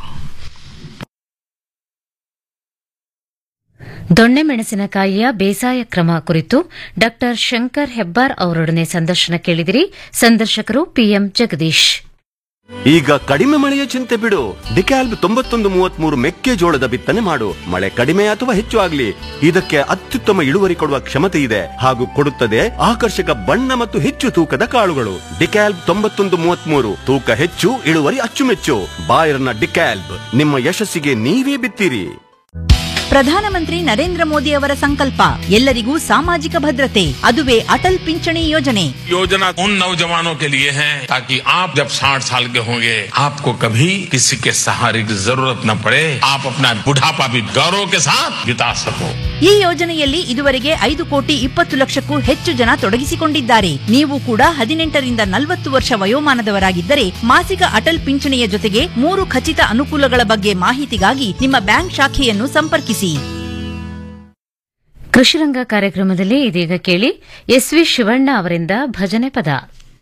ದೊಣ್ಣೆ ಮೆಣಸಿನಕಾಯಿಯ ಬೇಸಾಯ ಕ್ರಮ ಕುರಿತು ಡಾಕ್ಟರ್ ಶಂಕರ್ ಹೆಬ್ಬಾರ್ ಅವರೊಡನೆ ಸಂದರ್ಶನ ಕೇಳಿದಿರಿ ಸಂದರ್ಶಕರು ಪಿಎಂ ಜಗದೀಶ್ ಈಗ ಕಡಿಮೆ ಮಳೆಯ ಚಿಂತೆ ಬಿಡು ಡಿಕ್ಯಾಲ್ಬ್ ತೊಂಬತ್ತೊಂದು ಮೂವತ್ಮೂರು ಮೆಕ್ಕೆಜೋಳದ ಬಿತ್ತನೆ ಮಾಡು ಮಳೆ ಕಡಿಮೆ ಅಥವಾ ಹೆಚ್ಚು ಆಗ್ಲಿ ಇದಕ್ಕೆ ಅತ್ಯುತ್ತಮ ಇಳುವರಿ ಕೊಡುವ ಕ್ಷಮತೆ ಇದೆ ಹಾಗೂ ಕೊಡುತ್ತದೆ ಆಕರ್ಷಕ ಬಣ್ಣ ಮತ್ತು ಹೆಚ್ಚು ತೂಕದ ಕಾಳುಗಳು ಡಿಕ್ಯಾಲ್ಬ್ ತೊಂಬತ್ತೊಂದು ಮೂವತ್ಮೂರು ತೂಕ ಹೆಚ್ಚು ಇಳುವರಿ ಅಚ್ಚುಮೆಚ್ಚು ಬಾಯರ್ನ ಡಿಕ್ಯಾಲ್ಬ್ ನಿಮ್ಮ ಯಶಸ್ಸಿಗೆ ನೀವೇ ಬಿತ್ತೀರಿ ಪ್ರಧಾನಮಂತ್ರಿ ನರೇಂದ್ರ ಮೋದಿ ಅವರ ಸಂಕಲ್ಪ ಎಲ್ಲರಿಗೂ ಸಾಮಾಜಿಕ ಭದ್ರತೆ ಅದುವೇ ಅಟಲ್ ಪಿಂಚಣಿ ಯೋಜನೆ योजना उन नौजवानों के लिए है ताकि आप जब 60 साल के होंगे आपको कभी किसी के सहारे की जरूरत न पड़े आप अपना बुढ़ापा भी गौरव के साथ बिता सको ಈ ಯೋಜನೆಯಲ್ಲಿ ಇದುವರೆಗೆ ಐದು ಕೋಟಿ ಇಪ್ಪತ್ತು ಲಕ್ಷಕ್ಕೂ ಹೆಚ್ಚು ಜನ ತೊಡಗಿಸಿಕೊಂಡಿದ್ದಾರೆ ನೀವು ಕೂಡ ಹದಿನೆಂಟರಿಂದ ನಲವತ್ತು ವರ್ಷ ವಯೋಮಾನದವರಾಗಿದ್ದರೆ ಮಾಸಿಕ ಅಟಲ್ ಪಿಂಚಣಿಯ ಜೊತೆಗೆ ಮೂರು ಖಚಿತ ಅನುಕೂಲಗಳ ಬಗ್ಗೆ ಮಾಹಿತಿಗಾಗಿ ನಿಮ್ಮ ಬ್ಯಾಂಕ್ ಶಾಖೆಯನ್ನು ಸಂಪರ್ಕಿಸಿ ಕೃಷಿರಂಗ ಕಾರ್ಯಕ್ರಮದಲ್ಲಿ ಇದೀಗ ಕೇಳಿ ಎಸ್ವಿ ಶಿವಣ್ಣ ಅವರಿಂದ ಭಜನೆ ಪದ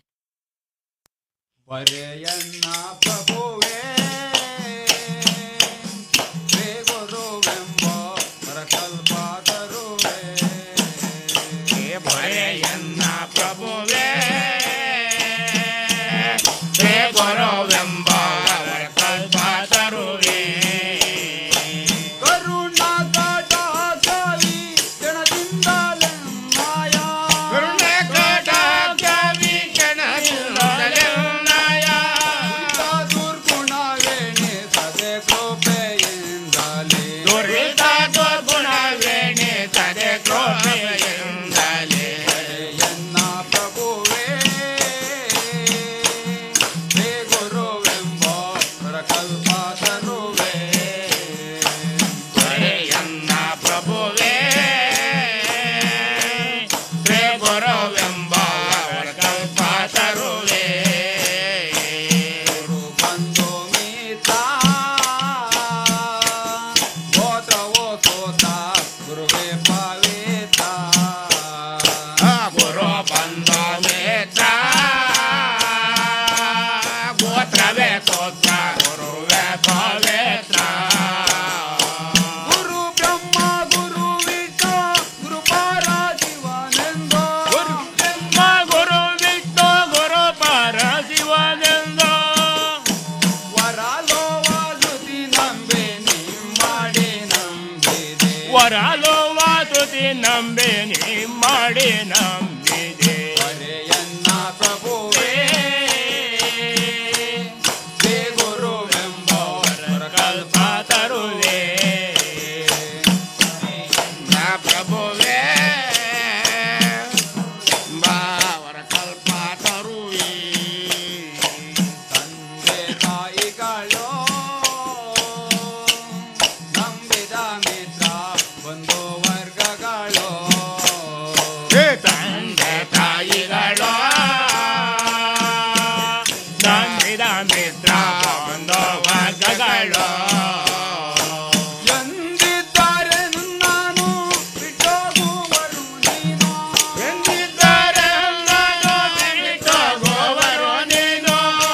ಭರೆಯನ್ನ ಪ್ರಭುವೇ ಹೇ ಗೊರವೆಂಬ ಕಲ್ಪ ತರುವೆ ಕರುಣೆ ಕಟ ಕವಿ ಕ್ಷಣದಿಂದಲೇ ವರಕಲ್ಪ ತರುವೆ ದೊರೆಯನ್ನ ಪ್ರಭುವೇ ಶ್ರೀ ಗುರುವೆಂಬ ವರಕಲ್ಪ ತರುವೆ ಬಂಧು ಮಿತ್ರ ಗೋತ್ರವೋ ಸೋತ ಗುರುವೇ ಪವಿತ್ರ ಗುರು ಬಂಧ ಮಿತ್ರ ಗೋತ್ರವೇ ಸೋತ್ರ ಗುರುವೇ ಪವಿತ್ರ ಗುರು ಬ್ರಹ್ಮ ಗುರು ವಿಷ್ಣು ಗುರು ಪರಶಿವನೆಂದ ಗುರು ಬ್ರಹ್ಮ ಗುರು ವಿಷ್ಣು ಗುರು ಪರ ಶಿವನೆಂದ ವರಲೋವ ಶ್ರುತಿ ನಂಬೆ ನಿಮ್ಮಡಿ ನಂಬಿದೆ ವರಲೋವ ತುತಿ ನಂಬೆ ನೀ ಮಾಡಿ ನಂಬಿದೆ ಹರೆಯನ್ನ ಪ್ರಭುವೇ ಶ್ರೀ ಗುರುವೆಂಬ ಕಲ್ಪ ತರುವೆ ನಾ ಪ್ರಭುವೇ ಬಾವರ ಕಲ್ಪ ತರುವೆ ತಂದೆ ತಾಯಿಗಳು ನಂಬಿದ ಮಿತ್ರ ಬಂಧು ವರ್ಗಗಳು ತಂದೆ ತಾಯಿಗಳು ನಂಬಿದ ಮಿತ್ರ ಬಂಧು ವರ್ಗಗಳು ಎಂದಿದ್ದಾರೆ ನಾನು ಬಿಟ್ಟೋಗುವರು ನೀನು ಎಂದಿದ್ದಾರೆ ನಾನು ಬಿಟ್ಟೋಗುವರು ನೀನು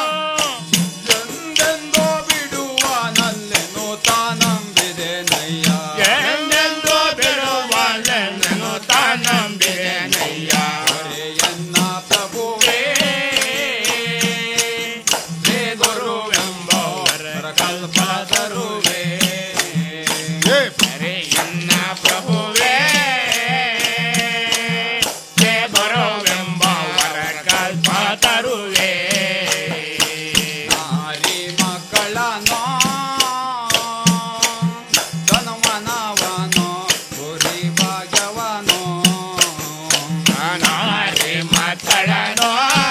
ಎಂದೆಂದೋ ಬಿಡುವನಲ್ಲೆನು ತಾನಂಬಿದೆ ನಯ್ಯ ಎಂದೆಂದೂ ಬಿಡುವಲ್ಲೆನು ತಾನಂಬಿದೆನಯ್ಯ. ಹರೆಯನ್ನ ಪ್ರಭುವೇ ಶ್ರೀ ಗುರುವೆಂಬ ಕಲ್ಪ ತರುವೆ ಹರೆಯನ್ನ ಪ್ರಭುವೇ ಹೇ ಗುರುವೆಂಬ ವರ ಕಲ್ಪ ತರುವೆ ನಾರಿ ಮಕ್ಕಳನೋ ತನುಮನವನೋ ಗುರಿ ಭಾಗ್ಯವನೋ ನಾರಿ ಮಕ್ಕಳನೋ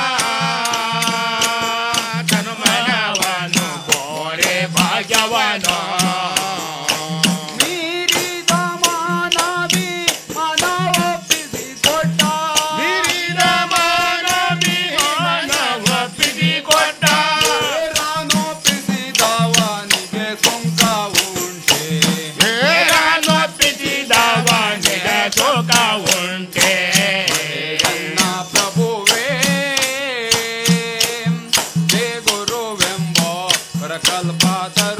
ತನುಮನವನು ಗೋರೆ ಭಾಗ್ಯವನೋ ಮೀರಿದ ಮಾನವಿ ಮನವೊಪ್ಪಿಸಿ ಕೊಟ್ಟ ಮೀರಿದ ಮಾನವಿ ಮನವೊಪ್ಪಿಸಿ ಕೊಟ್ಟ ರಾನೊಪ್ಪಿಸಿದವನಿಗೆ ಸುಂಕ ಉಂಟೆ ಹೇಗಾನೊಪ್ಪಿಸಿದವನಿಗೆ ಸುಖ ಉಂಟೆ ನನ್ನ ಪ್ರಭುವೇ ಜೇ ಗುರುವೆಂಬ ಕಲ್ಪ